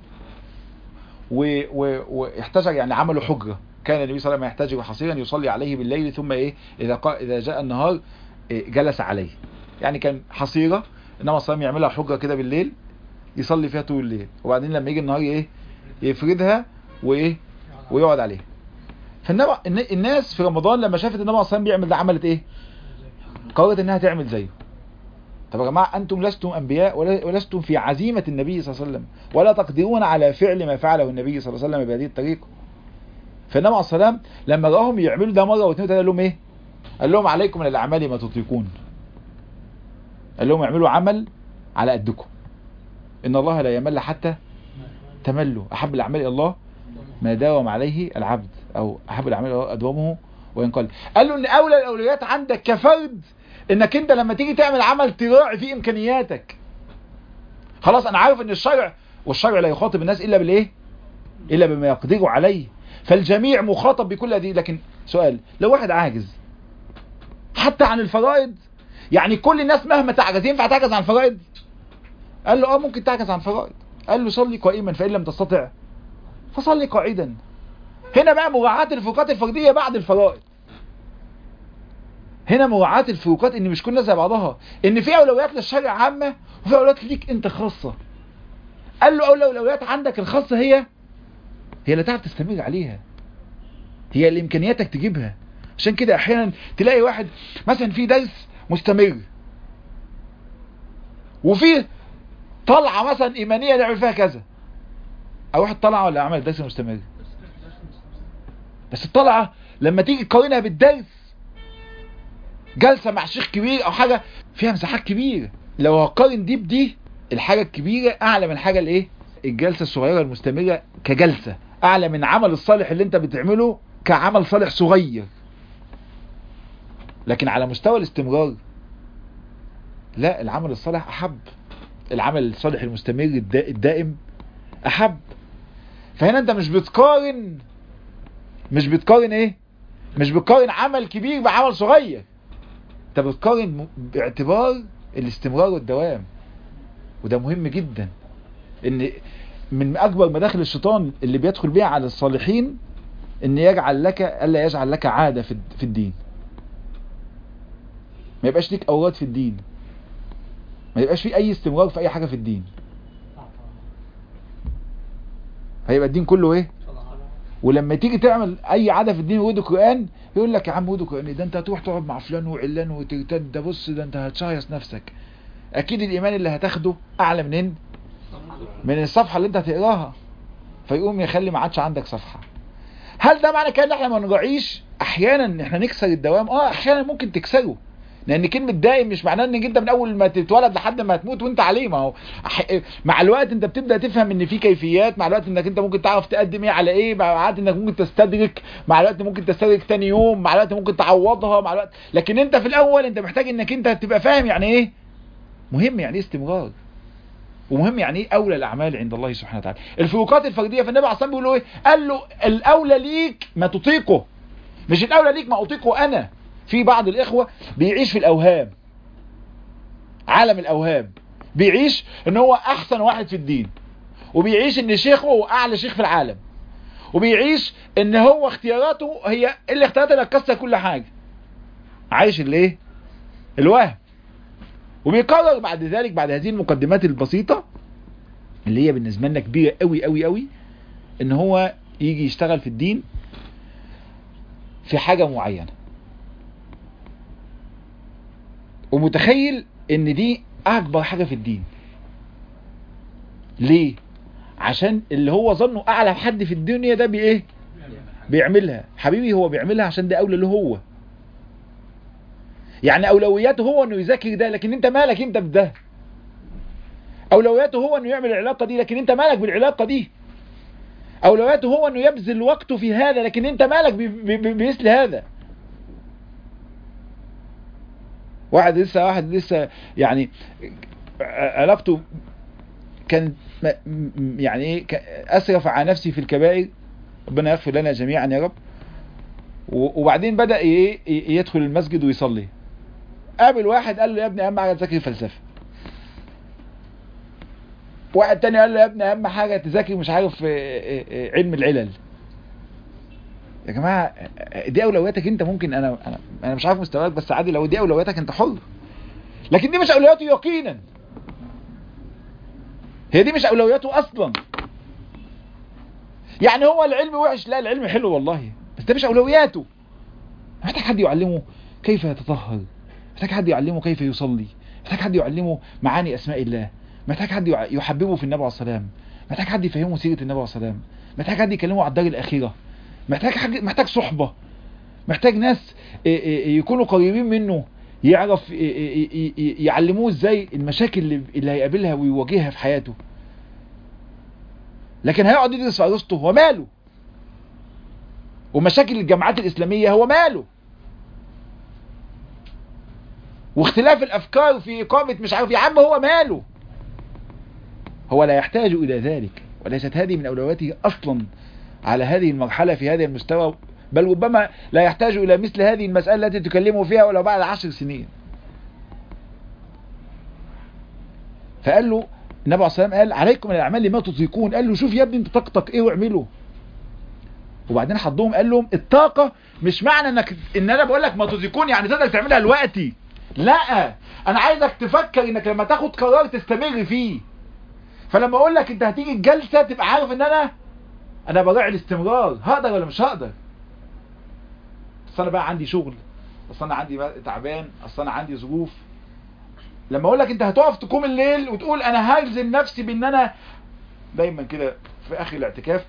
واحتجر يعني عملوا حجرة كان النبي صلى الله عليه وسلم يحتجر حصيرا يصلي عليه بالليل ثم ايه اذا قا... اذا جاء النهار إيه جلس عليه يعني كان حصيرة انما صلى الله عليه وسلم يعملها حجرة كده بالليل يصلي فيها طول الليل وبعدين لما يجي النهار ايه يفردها وايه ويقعد عليها فالنبي الناس في رمضان لما شافت النبي صلى الله عليه وسلم بيعمل ده عملت ايه قررت انها تعمل زيه طب يا جماعه انتم لستم انبياء ولستم في عزيمه النبي صلى الله عليه وسلم ولا تقدرون على فعل ما فعله النبي صلى الله عليه وسلم بهذه الطريقه فالنبي عليه السلام لما راهم يعملوا ده مره واثنين قال لهم ايه قال لهم عليكم من الاعمال ما تطيقون قال لهم اعملوا عمل على قدكم ان الله لا يمل حتى تملوا احب الاعمال الى الله ما داوم عليه العبد او احب الاعمال ادومه وان قل قال له ان اولى الاولويات عندك كفرد انك انت لما تيجي تعمل عمل تراعي فيه امكانياتك خلاص انا عارف ان الشرع والشرع لا يخاطب الناس الا بالايه الا بما يقدروا عليه فالجميع مخاطب بكل هذه لكن سؤال لو واحد عاجز حتى عن الفرائض يعني كل الناس مهما تعجز ينفع تعجز عن الفرائض قال له اه ممكن تعجز عن الفرائض قال له صلي قائما فان لم تستطع فصلي قاعدا هنا بقى مراعاة الفروقات الفردية بعد الفرائض هنا مراعاة الفروقات ان مش كل الناس زي بعضها ان في اولويات للشرع عامة وفي اولويات ليك انت خاصة قال له اولى الاولويات عندك الخاصة هي هي اللي تعرف تستمر عليها هي اللي امكانياتك تجيبها عشان كده احيانا تلاقي واحد مثلا في درس مستمر وفي طلعة مثلا ايمانية نعمل فيها كذا او واحد طلعة ولا عمل درس مستمر بس الطلعة لما تيجي تقارنها بالدرس جلسة مع شيخ كبير او حاجة فيها مساحات كبيرة لو هقارن دي بدي الحاجة الكبيرة اعلى من حاجة الايه الجلسة الصغيرة المستمرة كجلسة اعلى من عمل الصالح اللي انت بتعمله كعمل صالح صغير لكن على مستوى الاستمرار لا العمل الصالح احب العمل الصالح المستمر الدائم احب فهنا انت مش بتقارن مش بتقارن ايه مش بتقارن عمل كبير بعمل صغير انت بتقارن باعتبار الاستمرار والدوام وده مهم جدا ان من اكبر مداخل الشيطان اللي بيدخل بيها على الصالحين ان يجعل لك الا يجعل لك عادة في في الدين ما يبقاش ليك اوراد في الدين ما يبقاش في اي استمرار في اي حاجة في الدين هيبقى الدين كله ايه ولما تيجي تعمل اي عاده في الدين ورود القران يقول لك يا عم ورود القران ده انت هتروح تقعد مع فلان وعلان وترتد ده بص ده انت هتشيص نفسك اكيد الايمان اللي هتاخده اعلى منين من الصفحه اللي انت هتقراها فيقوم يخلي ما عادش عندك صفحه هل ده معنى كده ان احنا ما نراعيش احيانا ان احنا نكسر الدوام اه احيانا ممكن تكسره لان كلمه دائم مش معناه انك انت من اول ما تتولد لحد ما تموت وانت عليه ما هو مع الوقت انت بتبدا تفهم ان في كيفيات مع الوقت انك انت ممكن تعرف تقدم ايه على ايه مع الوقت انك ممكن تستدرك مع الوقت ممكن تستدرك تاني يوم مع الوقت ممكن تعوضها مع الوقت لكن انت في الاول انت محتاج انك انت تبقى فاهم يعني ايه مهم يعني ايه استمرار ومهم يعني ايه اولى الاعمال عند الله سبحانه وتعالى الفروقات الفرديه فالنبي عليه الصلاه والسلام بيقول له ايه قال له الاولى ليك ما تطيقه مش الاولى ليك ما اطيقه انا في بعض الاخوه بيعيش في الاوهام عالم الاوهام بيعيش ان هو احسن واحد في الدين وبيعيش ان شيخه هو اعلى شيخ في العالم وبيعيش ان هو اختياراته هي الاختيارات اللي هتكسر كل حاجه عايش الايه الوهم وبيقرر بعد ذلك بعد هذه المقدمات البسيطه اللي هي بالنسبه لنا كبيره قوي قوي قوي ان هو يجي يشتغل في الدين في حاجه معينه ومتخيل ان دي اكبر حاجة في الدين ليه عشان اللي هو ظنه اعلى حد في الدنيا ده بايه بيعملها حبيبي هو بيعملها عشان ده اولى له هو يعني اولوياته هو انه يذاكر ده لكن انت مالك انت بده اولوياته هو انه يعمل العلاقة دي لكن انت مالك بالعلاقة دي اولوياته هو انه يبذل وقته في هذا لكن انت مالك بمثل هذا واحد لسه واحد لسه يعني علاقته كان يعني ايه اسرف على نفسي في الكبائر ربنا يغفر لنا جميعا يا رب وبعدين بدا ايه يدخل المسجد ويصلي قابل واحد قال له يا ابني اهم حاجه تذاكر فلسفه واحد تاني قال له يا ابني اهم حاجه تذاكر مش عارف علم العلل يا جماعة دي اولوياتك انت ممكن انا انا انا مش عارف مستواك بس عادي لو دي اولوياتك انت حر لكن دي مش اولوياته يقينا هي دي مش اولوياته اصلا يعني هو العلم وحش لا العلم حلو والله بس ده مش اولوياته محتاج حد يعلمه كيف يتطهر محتاج حد يعلمه كيف يصلي محتاج حد يعلمه معاني اسماء الله محتاج حد يحببه في النبي عليه السلام محتاج حد يفهمه سيرة النبي عليه السلام محتاج حد يكلمه على الدار الاخيره محتاج حاجة محتاج صحبة محتاج ناس يكونوا قريبين منه يعرف يعلموه ازاي المشاكل اللي, اللي هيقابلها ويواجهها في حياته لكن هيقعد يدرس في ارسطو هو ماله ومشاكل الجامعات الاسلامية هو ماله واختلاف الافكار في اقامة مش عارف يا عم هو ماله هو لا يحتاج الى ذلك وليست هذه من اولوياته اصلا على هذه المرحلة في هذا المستوى بل ربما لا يحتاج إلى مثل هذه المسألة التي تكلمه فيها ولو بعد عشر سنين فقال له النبي عليه الصلاة والسلام قال عليكم من الأعمال لما تطيقون قال له شوف يا ابني انت طاقتك ايه واعمله وبعدين حضهم قال لهم الطاقة مش معنى انك ان انا بقول لك ما تطيقون يعني تقدر تعملها دلوقتي لا انا عايزك تفكر انك لما تاخد قرار تستمر فيه فلما اقول لك انت هتيجي الجلسة تبقى عارف ان انا انا براعي الاستمرار هقدر ولا مش هقدر اصل انا بقى عندي شغل اصل انا عندي تعبان اصل انا عندي ظروف لما اقول لك انت هتقف تقوم الليل وتقول انا هلزم نفسي بان انا دايما كده في اخر الاعتكاف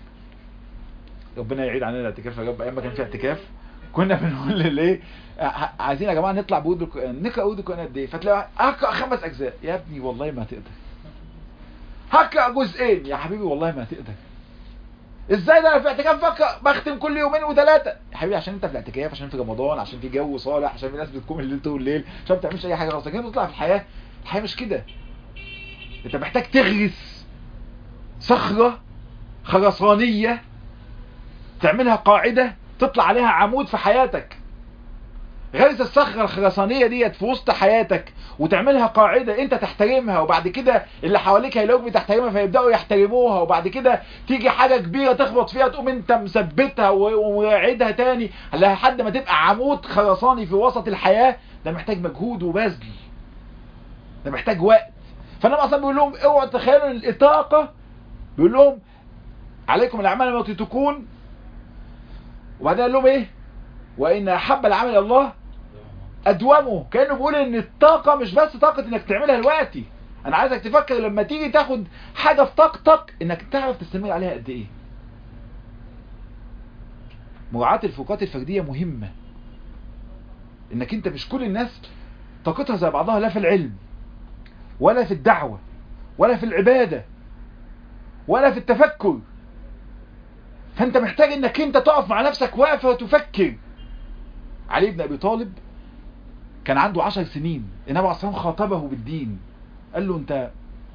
ربنا يعيد علينا الاعتكاف يا رب ايام ما كان في اعتكاف كنا بنقول للايه عايزين يا جماعه نطلع بود القران نقرا بود القران قد ايه فتلاقي اقرا خمس اجزاء يا ابني والله ما هتقدر هقرا جزئين يا حبيبي والله ما هتقدر ازاي ده انا في اعتكاف بقرا بختم كل يومين وثلاثه يا حبيبي عشان انت في الاعتكاف عشان في رمضان عشان في جو صالح عشان في ناس بتقوم الليل طول الليل عشان ما بتعملش اي حاجه خالص لكن تطلع في الحياه الحياه مش كده انت محتاج تغرس صخره خرسانيه تعملها قاعدة تطلع عليها عمود في حياتك غرس الصخرة الخرسانية ديت في وسط حياتك وتعملها قاعدة انت تحترمها وبعد كده اللي حواليك هيلاقوك بتحترمها فيبدأوا يحترموها وبعد كده تيجي حاجة كبيرة تخبط فيها تقوم انت مثبتها وعيدها تاني لحد ما تبقى عمود خرساني في وسط الحياة ده محتاج مجهود وبذل ده محتاج وقت فانا اصلا بيقول لهم اوعوا تخيلوا الطاقة بيقول لهم عليكم الاعمال ما تكون وبعدين قال لهم ايه وان احب العمل الله ادومه كانه بيقول ان الطاقه مش بس طاقه انك تعملها دلوقتي انا عايزك تفكر لما تيجي تاخد حاجه في طاقتك انك تعرف تستمر عليها قد ايه مراعاه الفروقات الفرديه مهمه انك انت مش كل الناس طاقتها زي بعضها لا في العلم ولا في الدعوه ولا في العباده ولا في التفكر فانت محتاج انك انت تقف مع نفسك واقفه وتفكر علي بن ابي طالب كان عنده عشر سنين النبي عليه الصلاه خاطبه بالدين قال له انت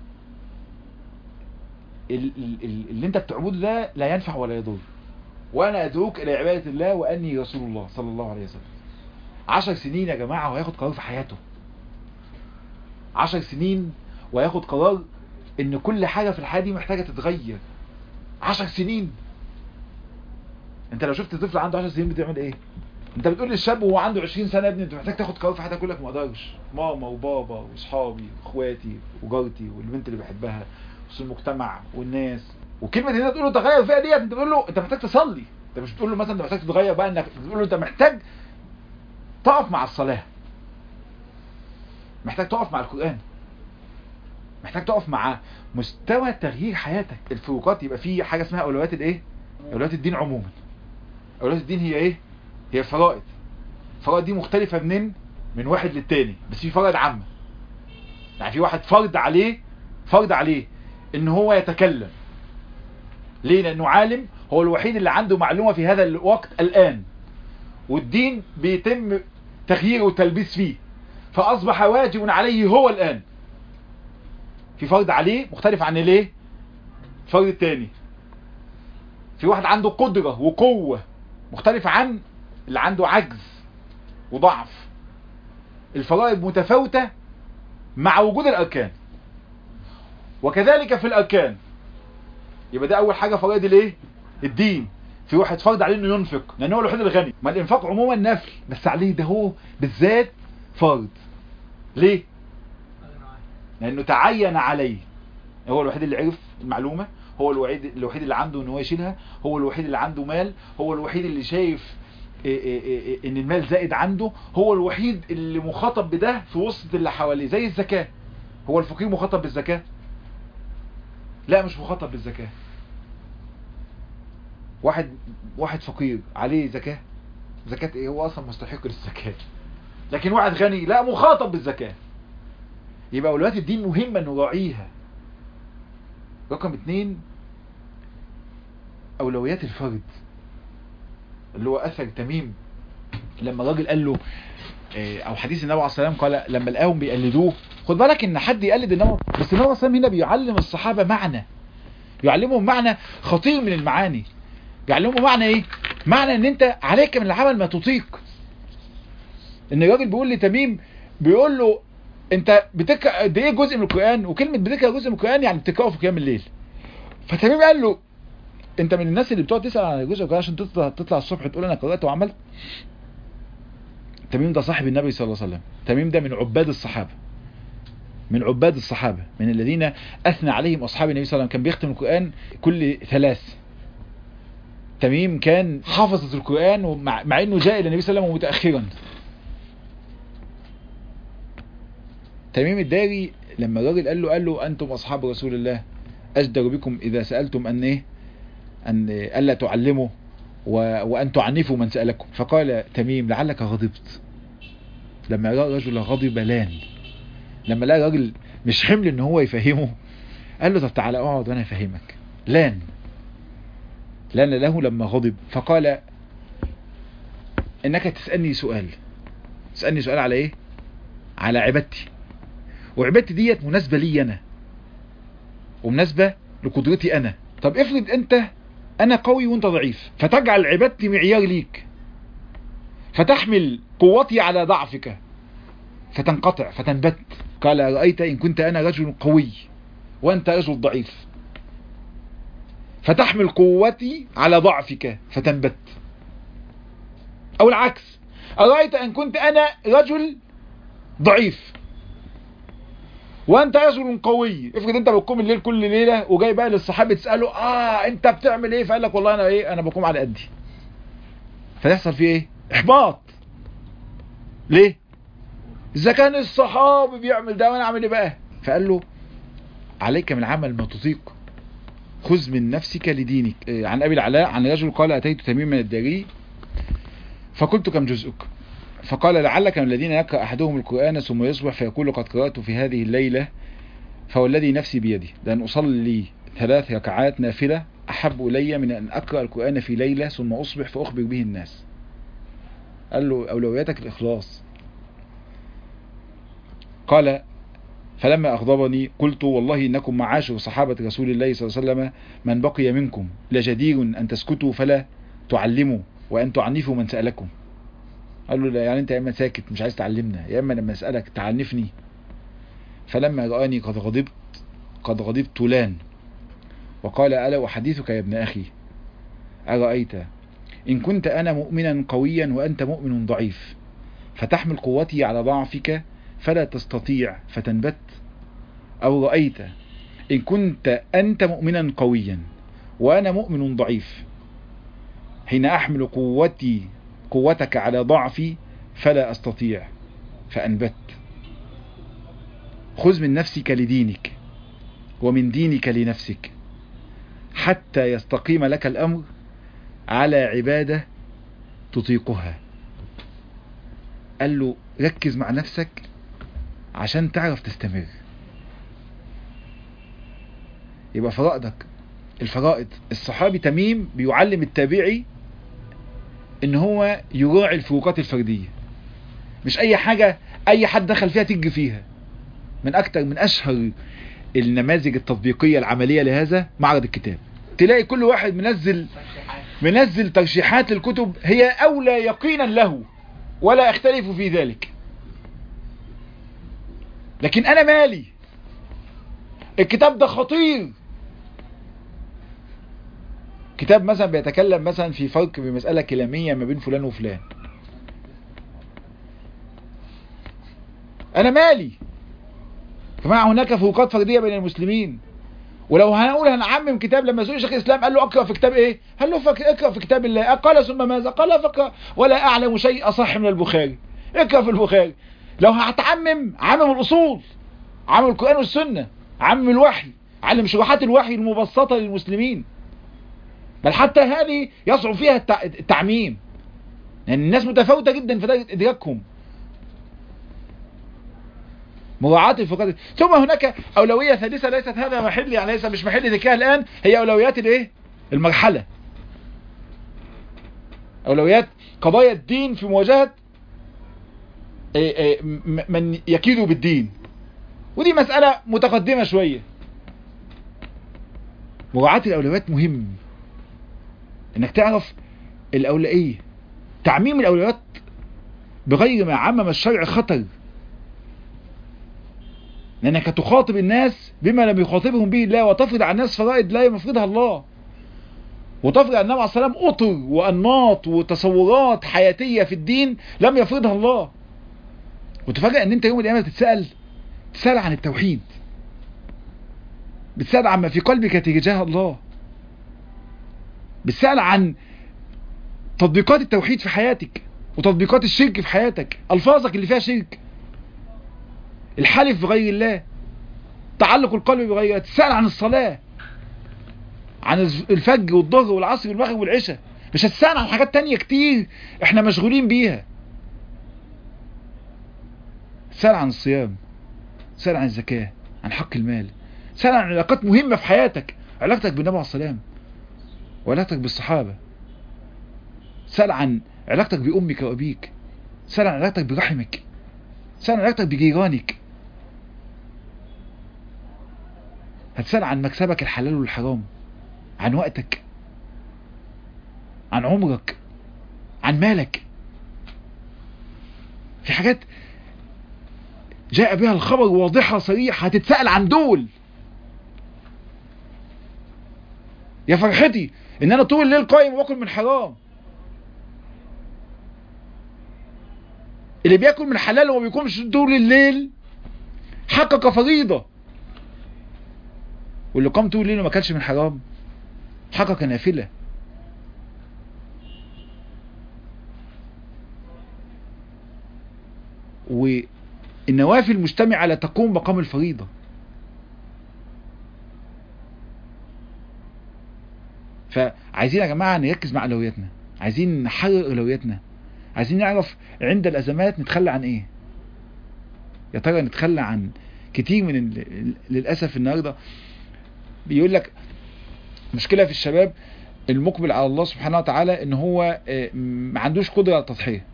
اللي انت بتعبده ده لا ينفع ولا يضر وانا ادعوك الى عباده الله واني رسول الله صلى الله عليه وسلم عشر سنين يا جماعه وهياخد قرار في حياته عشر سنين وهياخد قرار ان كل حاجه في الحياه دي محتاجه تتغير عشر سنين انت لو شفت طفل عنده 10 سنين بتعمل ايه انت بتقول للشاب وهو عنده 20 سنه يا ابني انت محتاج تاخد قرار في حياتك يقول لك ما اقدرش ماما وبابا واصحابي واخواتي وجارتي والبنت اللي بحبها المجتمع والناس وكلمه ان انت تقول له تغير فيها ديت انت بتقول له انت محتاج تصلي انت مش بتقول له مثلا انت محتاج تتغير بقى انك بتقول له انت محتاج تقف مع الصلاه محتاج تقف مع القران محتاج تقف مع مستوى تغيير حياتك الفروقات يبقى في حاجه اسمها اولويات الايه اولويات الدين عموما اولويات الدين هي ايه هي فرائض الفرائض دي مختلفة منين من واحد للتاني بس في فرائض عامة يعني في واحد فرض عليه فرض عليه ان هو يتكلم ليه لانه عالم هو الوحيد اللي عنده معلومة في هذا الوقت الان والدين بيتم تغييره وتلبيس فيه فاصبح واجب عليه هو الان في فرض عليه مختلف عن ليه الفرض التاني في واحد عنده قدرة وقوة مختلف عن اللي عنده عجز وضعف الفرائض متفاوتة مع وجود الأركان وكذلك في الأركان يبقى ده أول حاجة فرائض الايه الدين في واحد فرض عليه انه ينفق لان هو الوحيد الغني ما الانفاق عموما نفل بس عليه ده هو بالذات فرض ليه لانه تعين عليه هو الوحيد اللي عرف المعلومة هو الوحيد الوحيد اللي عنده ان هو يشيلها هو الوحيد اللي عنده مال هو الوحيد اللي شايف إيه إيه إيه ان المال زائد عنده هو الوحيد اللي مخاطب بده في وسط اللي حواليه زي الزكاة هو الفقير مخاطب بالزكاة لا مش مخاطب بالزكاة واحد واحد فقير عليه زكاة زكاة ايه هو اصلا مستحق للزكاة لكن واحد غني لا مخاطب بالزكاة يبقى اولويات الدين مهمة نراعيها رقم اتنين اولويات الفرد اللي هو اثر تميم لما الراجل قال له او حديث النبي عليه الصلاه والسلام قال لما لقاهم بيقلدوه خد بالك ان حد يقلد النبي بس النبي عليه الصلاه والسلام هنا بيعلم الصحابه معنى يعلمهم معنى خطير من المعاني بيعلمهم معنى ايه معنى ان انت عليك من العمل ما تطيق ان الراجل بيقول لتميم بيقول له انت بتقرا قد ايه جزء من القران وكلمه بتقرا جزء من القران يعني بتقراه في قيام الليل فتميم قال له انت من الناس اللي بتقعد تسال عن جزء القران عشان تطلع تطلع الصبح تقول انا قرات وعملت تميم ده صاحب النبي صلى الله عليه وسلم تميم ده من عباد الصحابه من عباد الصحابه من الذين اثنى عليهم اصحاب النبي صلى الله عليه وسلم كان بيختم القران كل ثلاث تميم كان حافظة القرآن ومع مع انه جاء الى النبي صلى الله عليه وسلم متأخرا تميم الداري لما الراجل قال له قال له انتم اصحاب رسول الله اجدر بكم اذا سألتم ان ايه ان الا تعلموا و... وان تعنفوا من سألكم فقال تميم لعلك غضبت لما رأى رجل غضب لان لما لقى راجل مش حمل ان هو يفهمه قال له طب تعالى اقعد وانا افهمك لان لان له لما غضب فقال انك تسألني سؤال تسألني سؤال على ايه على عبادتي وعبادتي ديت مناسبة لي انا ومناسبة لقدرتي انا طب افرض انت انا قوي وانت ضعيف فتجعل عبادتي معيار ليك فتحمل قوتي على ضعفك فتنقطع فتنبت قال رأيت إن كنت أنا رجل قوي وأنت رجل ضعيف فتحمل قوتي على ضعفك فتنبت أو العكس أرأيت إن كنت أنا رجل ضعيف وانت رجل قوي افرض انت بتقوم الليل كل ليله وجاي بقى للصحابه تساله اه انت بتعمل ايه فقال لك والله انا ايه انا بقوم على قدي فيحصل فيه ايه احباط ليه اذا كان الصحابي بيعمل ده وانا اعمل ايه بقى فقال له عليك من عمل ما تطيق خذ من نفسك لدينك إيه عن ابي العلاء عن رجل قال اتيت تميم من الداري فقلت كم جزءك فقال لعلك من الذين يقرأ أحدهم القرآن ثم يصبح فيقول قد قرأت في هذه الليلة فوالذي نفسي بيدي لأن أصلي ثلاث ركعات نافلة أحب إلي من أن أقرأ القرآن في ليلة ثم أصبح فأخبر به الناس قال له أولوياتك الإخلاص قال فلما أغضبني قلت والله إنكم معاشر صحابة رسول الله صلى الله عليه وسلم من بقي منكم لجدير أن تسكتوا فلا تعلموا وأن تعنفوا من سألكم قال له لا يعني انت يا اما ساكت مش عايز تعلمنا يا اما لما اسالك تعنفني فلما رآني قد غضبت قد غضبت لان وقال ألا أحدثك يا ابن أخي أرأيت إن كنت أنا مؤمنا قويا وأنت مؤمن ضعيف فتحمل قوتي على ضعفك فلا تستطيع فتنبت أو رأيت إن كنت أنت مؤمنا قويا وأنا مؤمن ضعيف حين أحمل قوتي قوتك على ضعفي فلا أستطيع فأنبت خذ من نفسك لدينك ومن دينك لنفسك حتى يستقيم لك الأمر على عبادة تطيقها قال له ركز مع نفسك عشان تعرف تستمر يبقى فرائضك الفرائض الصحابي تميم بيعلم التابعي ان هو يراعي الفروقات الفردية مش اي حاجة اي حد دخل فيها تيجي فيها من اكتر من اشهر النماذج التطبيقية العملية لهذا معرض الكتاب تلاقي كل واحد منزل منزل ترشيحات للكتب هي اولى يقينا له ولا اختلف في ذلك لكن انا مالي الكتاب ده خطير كتاب مثلا بيتكلم مثلا في فرق بمسألة كلامية ما بين فلان وفلان انا مالي جماعة هناك فروقات فردية بين المسلمين ولو هنقول هنعمم كتاب لما سئل شيخ الاسلام قال له اقرا في كتاب ايه قال له اقرا في كتاب الله قال ثم ماذا قال فقرا ولا اعلم شيء اصح من البخاري اقرا في البخاري لو هتعمم عمم الاصول عمم القران والسنه عمم الوحي علم شروحات الوحي المبسطه للمسلمين بل حتى هذه يصعب فيها التعميم لان يعني الناس متفاوته جدا في درجه ادراكهم مراعاة الفقرات ثم هناك أولوية ثالثة ليست هذا محل يعني ليس مش محل ذكاء الآن هي أولويات الايه المرحلة أولويات قضايا الدين في مواجهة من يكيد بالدين ودي مسألة متقدمة شوية مراعاة الأولويات مهم انك تعرف الأولوية تعميم الأولويات بغير ما عمم الشرع خطر لأنك تخاطب الناس بما لم يخاطبهم به الله وتفرض على الناس فرائض لا يفرضها الله وتفرض على النبي عليه الصلاة والسلام أطر وأنماط وتصورات حياتية في الدين لم يفرضها الله وتفاجأ ان انت يوم القيامة تتسأل تسأل عن التوحيد بتسأل عما في قلبك تجاه الله بتسأل عن تطبيقات التوحيد في حياتك وتطبيقات الشرك في حياتك ألفاظك اللي فيها شرك الحلف بغير الله تعلق القلب بغير الله تسأل عن الصلاة عن الفجر والظهر والعصر والمغرب والعشاء مش هتسأل عن حاجات تانية كتير احنا مشغولين بيها تسأل عن الصيام تسأل عن الزكاة عن حق المال تسأل عن علاقات مهمة في حياتك علاقتك بالنبي عليه السلام وعلاقتك بالصحابة تسأل عن علاقتك بأمك وأبيك تسأل عن علاقتك برحمك تسأل عن علاقتك بجيرانك هتسأل عن مكسبك الحلال والحرام عن وقتك عن عمرك عن مالك في حاجات جاء بها الخبر واضحة صريحة هتتسأل عن دول يا فرحتي ان انا طول الليل قايم واكل من حرام اللي بياكل من حلال وما بيقومش طول الليل حقق فريضة واللي قام طول الليل وما كانش من حرام حقق نافلة والنوافل مجتمعة لا تقوم مقام الفريضة فعايزين يا جماعة نركز مع أولوياتنا عايزين نحرر أولوياتنا عايزين نعرف عند الأزمات نتخلى عن إيه يا ترى نتخلى عن كتير من ال... للأسف النهاردة بيقول لك مشكلة في الشباب المقبل على الله سبحانه وتعالى ان هو ما عندوش قدرة على التضحية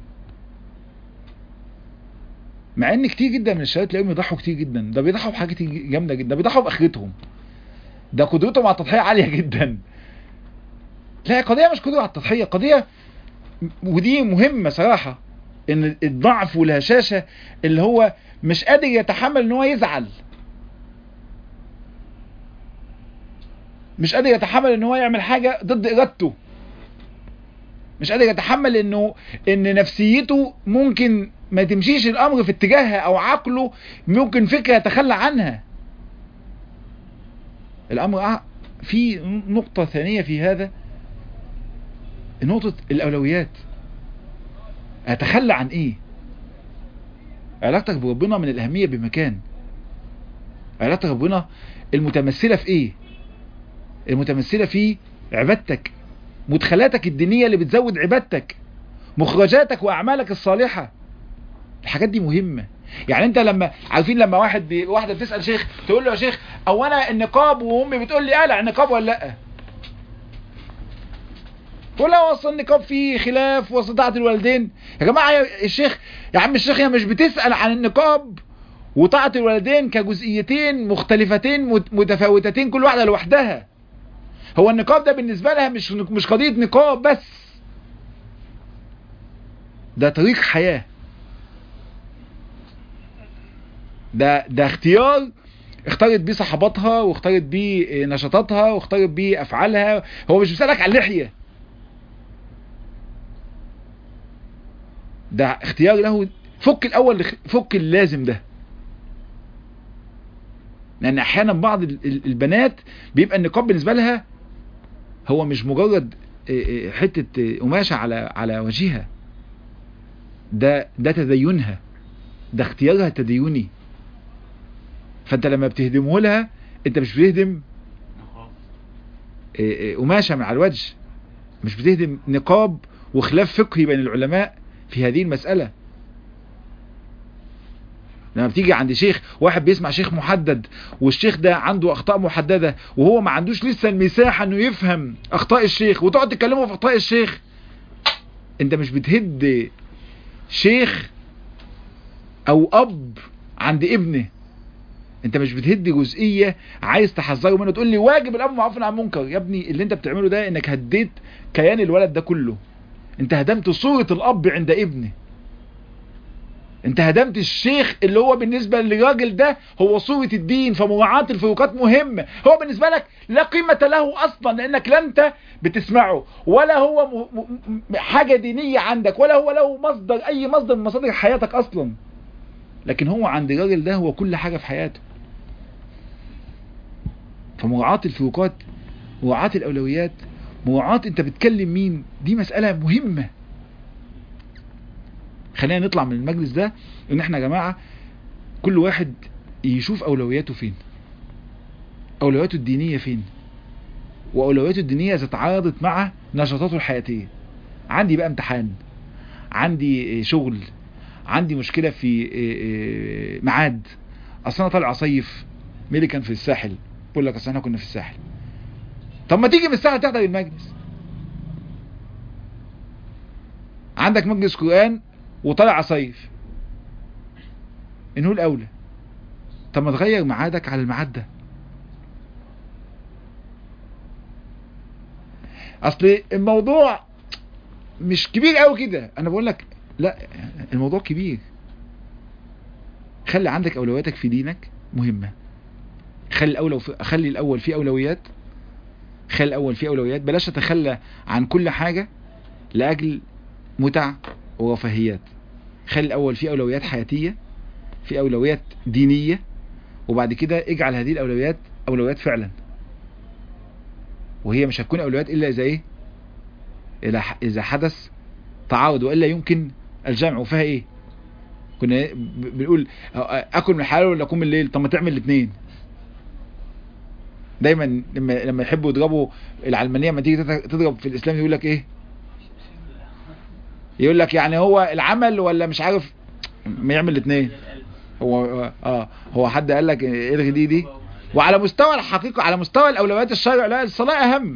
مع ان كتير جدا من الشباب تلاقيهم يضحوا كتير جدا ده بيضحوا بحاجات جامدة جدا ده بيضحوا باخرتهم ده قدرتهم على التضحية عالية جدا لا قضية مش قدرة على التضحية قضية ودي مهمة صراحة ان الضعف والهشاشة اللي هو مش قادر يتحمل ان هو يزعل مش قادر يتحمل ان هو يعمل حاجة ضد ارادته مش قادر يتحمل انه ان نفسيته ممكن ما تمشيش الامر في اتجاهها او عقله ممكن فكرة يتخلى عنها الامر في نقطة ثانية في هذا نقطة الاولويات اتخلى عن ايه علاقتك بربنا من الاهمية بمكان علاقتك بربنا المتمثلة في ايه المتمثلة في عبادتك مدخلاتك الدينية اللي بتزود عبادتك مخرجاتك واعمالك الصالحة الحاجات دي مهمة يعني انت لما عارفين لما واحد بي... واحدة بتسأل شيخ تقول له يا شيخ او انا النقاب وامي بتقول لي قلع النقاب ولا لا تقول له اصل النقاب فيه خلاف واستطاعة الوالدين يا جماعة يا الشيخ يا عم الشيخ يا مش بتسأل عن النقاب وطاعة الوالدين كجزئيتين مختلفتين متفاوتتين كل واحدة لوحدها هو النقاب ده بالنسبة لها مش مش قضية نقاب بس ده طريق حياة ده ده اختيار اختارت بيه صحباتها واختارت بيه نشاطاتها واختارت بيه افعالها هو مش بيسألك على اللحية ده اختيار له فك الاول فك اللازم ده لان احيانا بعض البنات بيبقى النقاب بالنسبة لها هو مش مجرد حتة قماشة على على وجهها ده ده تدينها ده اختيارها التديني فانت لما بتهدمه لها انت مش بتهدم قماشة من على الوجه مش بتهدم نقاب وخلاف فقهي بين العلماء في هذه المسألة لما بتيجي عند شيخ واحد بيسمع شيخ محدد والشيخ ده عنده اخطاء محددة وهو ما عندوش لسه المساحة انه يفهم اخطاء الشيخ وتقعد تكلمه في اخطاء الشيخ انت مش بتهد شيخ او اب عند ابنه انت مش بتهد جزئية عايز تحذره منه تقول لي واجب الاب معروف عن المنكر يا ابني اللي انت بتعمله ده انك هديت كيان الولد ده كله انت هدمت صورة الاب عند ابنه انت هدمت الشيخ اللي هو بالنسبة للراجل ده هو صورة الدين فمراعاة الفروقات مهمة هو بالنسبة لك لا قيمة له اصلا لانك لا انت بتسمعه ولا هو م... م... حاجة دينية عندك ولا هو له مصدر اي مصدر من مصادر حياتك اصلا لكن هو عند الراجل ده هو كل حاجة في حياته فمراعاة الفروقات مراعاة الاولويات مراعاة انت بتكلم مين دي مسألة مهمة خلينا نطلع من المجلس ده ان احنا يا جماعة كل واحد يشوف اولوياته فين اولوياته الدينية فين واولوياته الدينية اذا تعارضت مع نشاطاته الحياتية عندي بقى امتحان عندي شغل عندي مشكلة في معاد اصلا طالع صيف مين كان في الساحل بقول لك اصل احنا كنا في الساحل طب ما تيجي من الساحل تحضر المجلس عندك مجلس قرآن وطلع صيف انه الاولى طب ما تغير ميعادك على الميعاد ده اصل الموضوع مش كبير قوي كده انا بقول لك لا الموضوع كبير خلي عندك اولوياتك في دينك مهمه خلي الاول خلي الاول في اولويات خلي الاول في اولويات بلاش تتخلى عن كل حاجه لاجل متع ورفاهيات خلي الاول في اولويات حياتيه في اولويات دينيه وبعد كده اجعل هذه الاولويات اولويات فعلا وهي مش هتكون اولويات الا اذا ايه اذا حدث تعارض والا يمكن الجمع وفيها ايه كنا بنقول اكل من الحلال ولا اكون من الليل طب ما تعمل الاثنين دايما لما لما يحبوا يضربوا العلمانيه لما تيجي تضرب في الاسلام يقول لك ايه يقول لك يعني هو العمل ولا مش عارف ما يعمل الاثنين هو اه هو حد قال لك الغي دي دي وعلى مستوى الحقيقه على مستوى الاولويات الشرع لا الصلاه اهم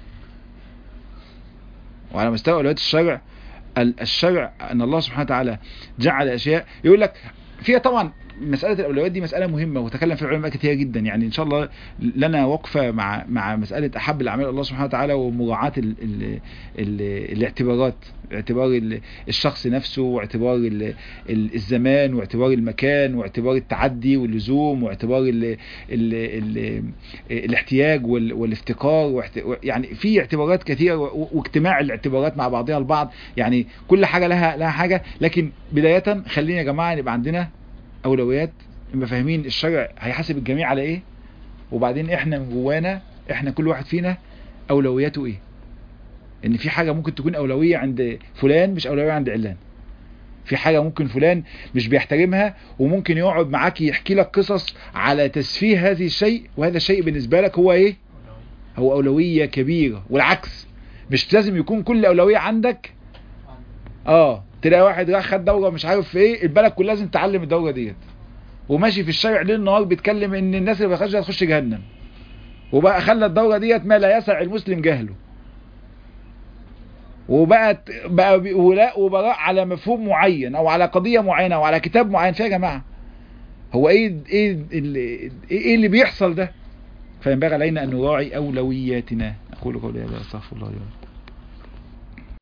وعلى مستوى اولويات الشرع الشرع ان الله سبحانه وتعالى جعل اشياء يقول لك فيها طبعا مسألة الأولويات دي مسألة مهمة وتكلم في العلماء كثيرا جدا يعني إن شاء الله لنا وقفة مع مع مسألة أحب الأعمال الله سبحانه وتعالى ومراعاة ال ال ال الاعتبارات اعتبار الشخص نفسه واعتبار ال الزمان واعتبار المكان واعتبار التعدي واللزوم واعتبار ال ال ال الاحتياج والافتقار يعني في اعتبارات كثيرة واجتماع الاعتبارات مع بعضها البعض يعني كل حاجة لها لها حاجة لكن بداية خلينا يا جماعة يبقى عندنا اولويات نبقى فاهمين الشرع هيحاسب الجميع على ايه وبعدين احنا من جوانا احنا كل واحد فينا اولوياته ايه ان في حاجة ممكن تكون اولوية عند فلان مش اولوية عند علان في حاجة ممكن فلان مش بيحترمها وممكن يقعد معاك يحكي لك قصص على تسفيه هذه الشيء وهذا الشيء بالنسبة لك هو ايه هو اولوية كبيرة والعكس مش لازم يكون كل اولوية عندك اه تلاقي واحد راح خد دوره مش عارف في ايه البلد كلها لازم تتعلم الدوره ديت وماشي في الشارع ليل نهار بيتكلم ان الناس اللي بيخش هتخش جهنم وبقى خلى الدوره ديت ما لا يسع المسلم جهله وبقت بقى ولاء وبراء على مفهوم معين او على قضيه معينه او على كتاب معين فيها يا جماعه هو ايه ايه اللي ايه اللي بيحصل ده فينبغي علينا ان نراعي اولوياتنا اقول قولي هذا استغفر الله لي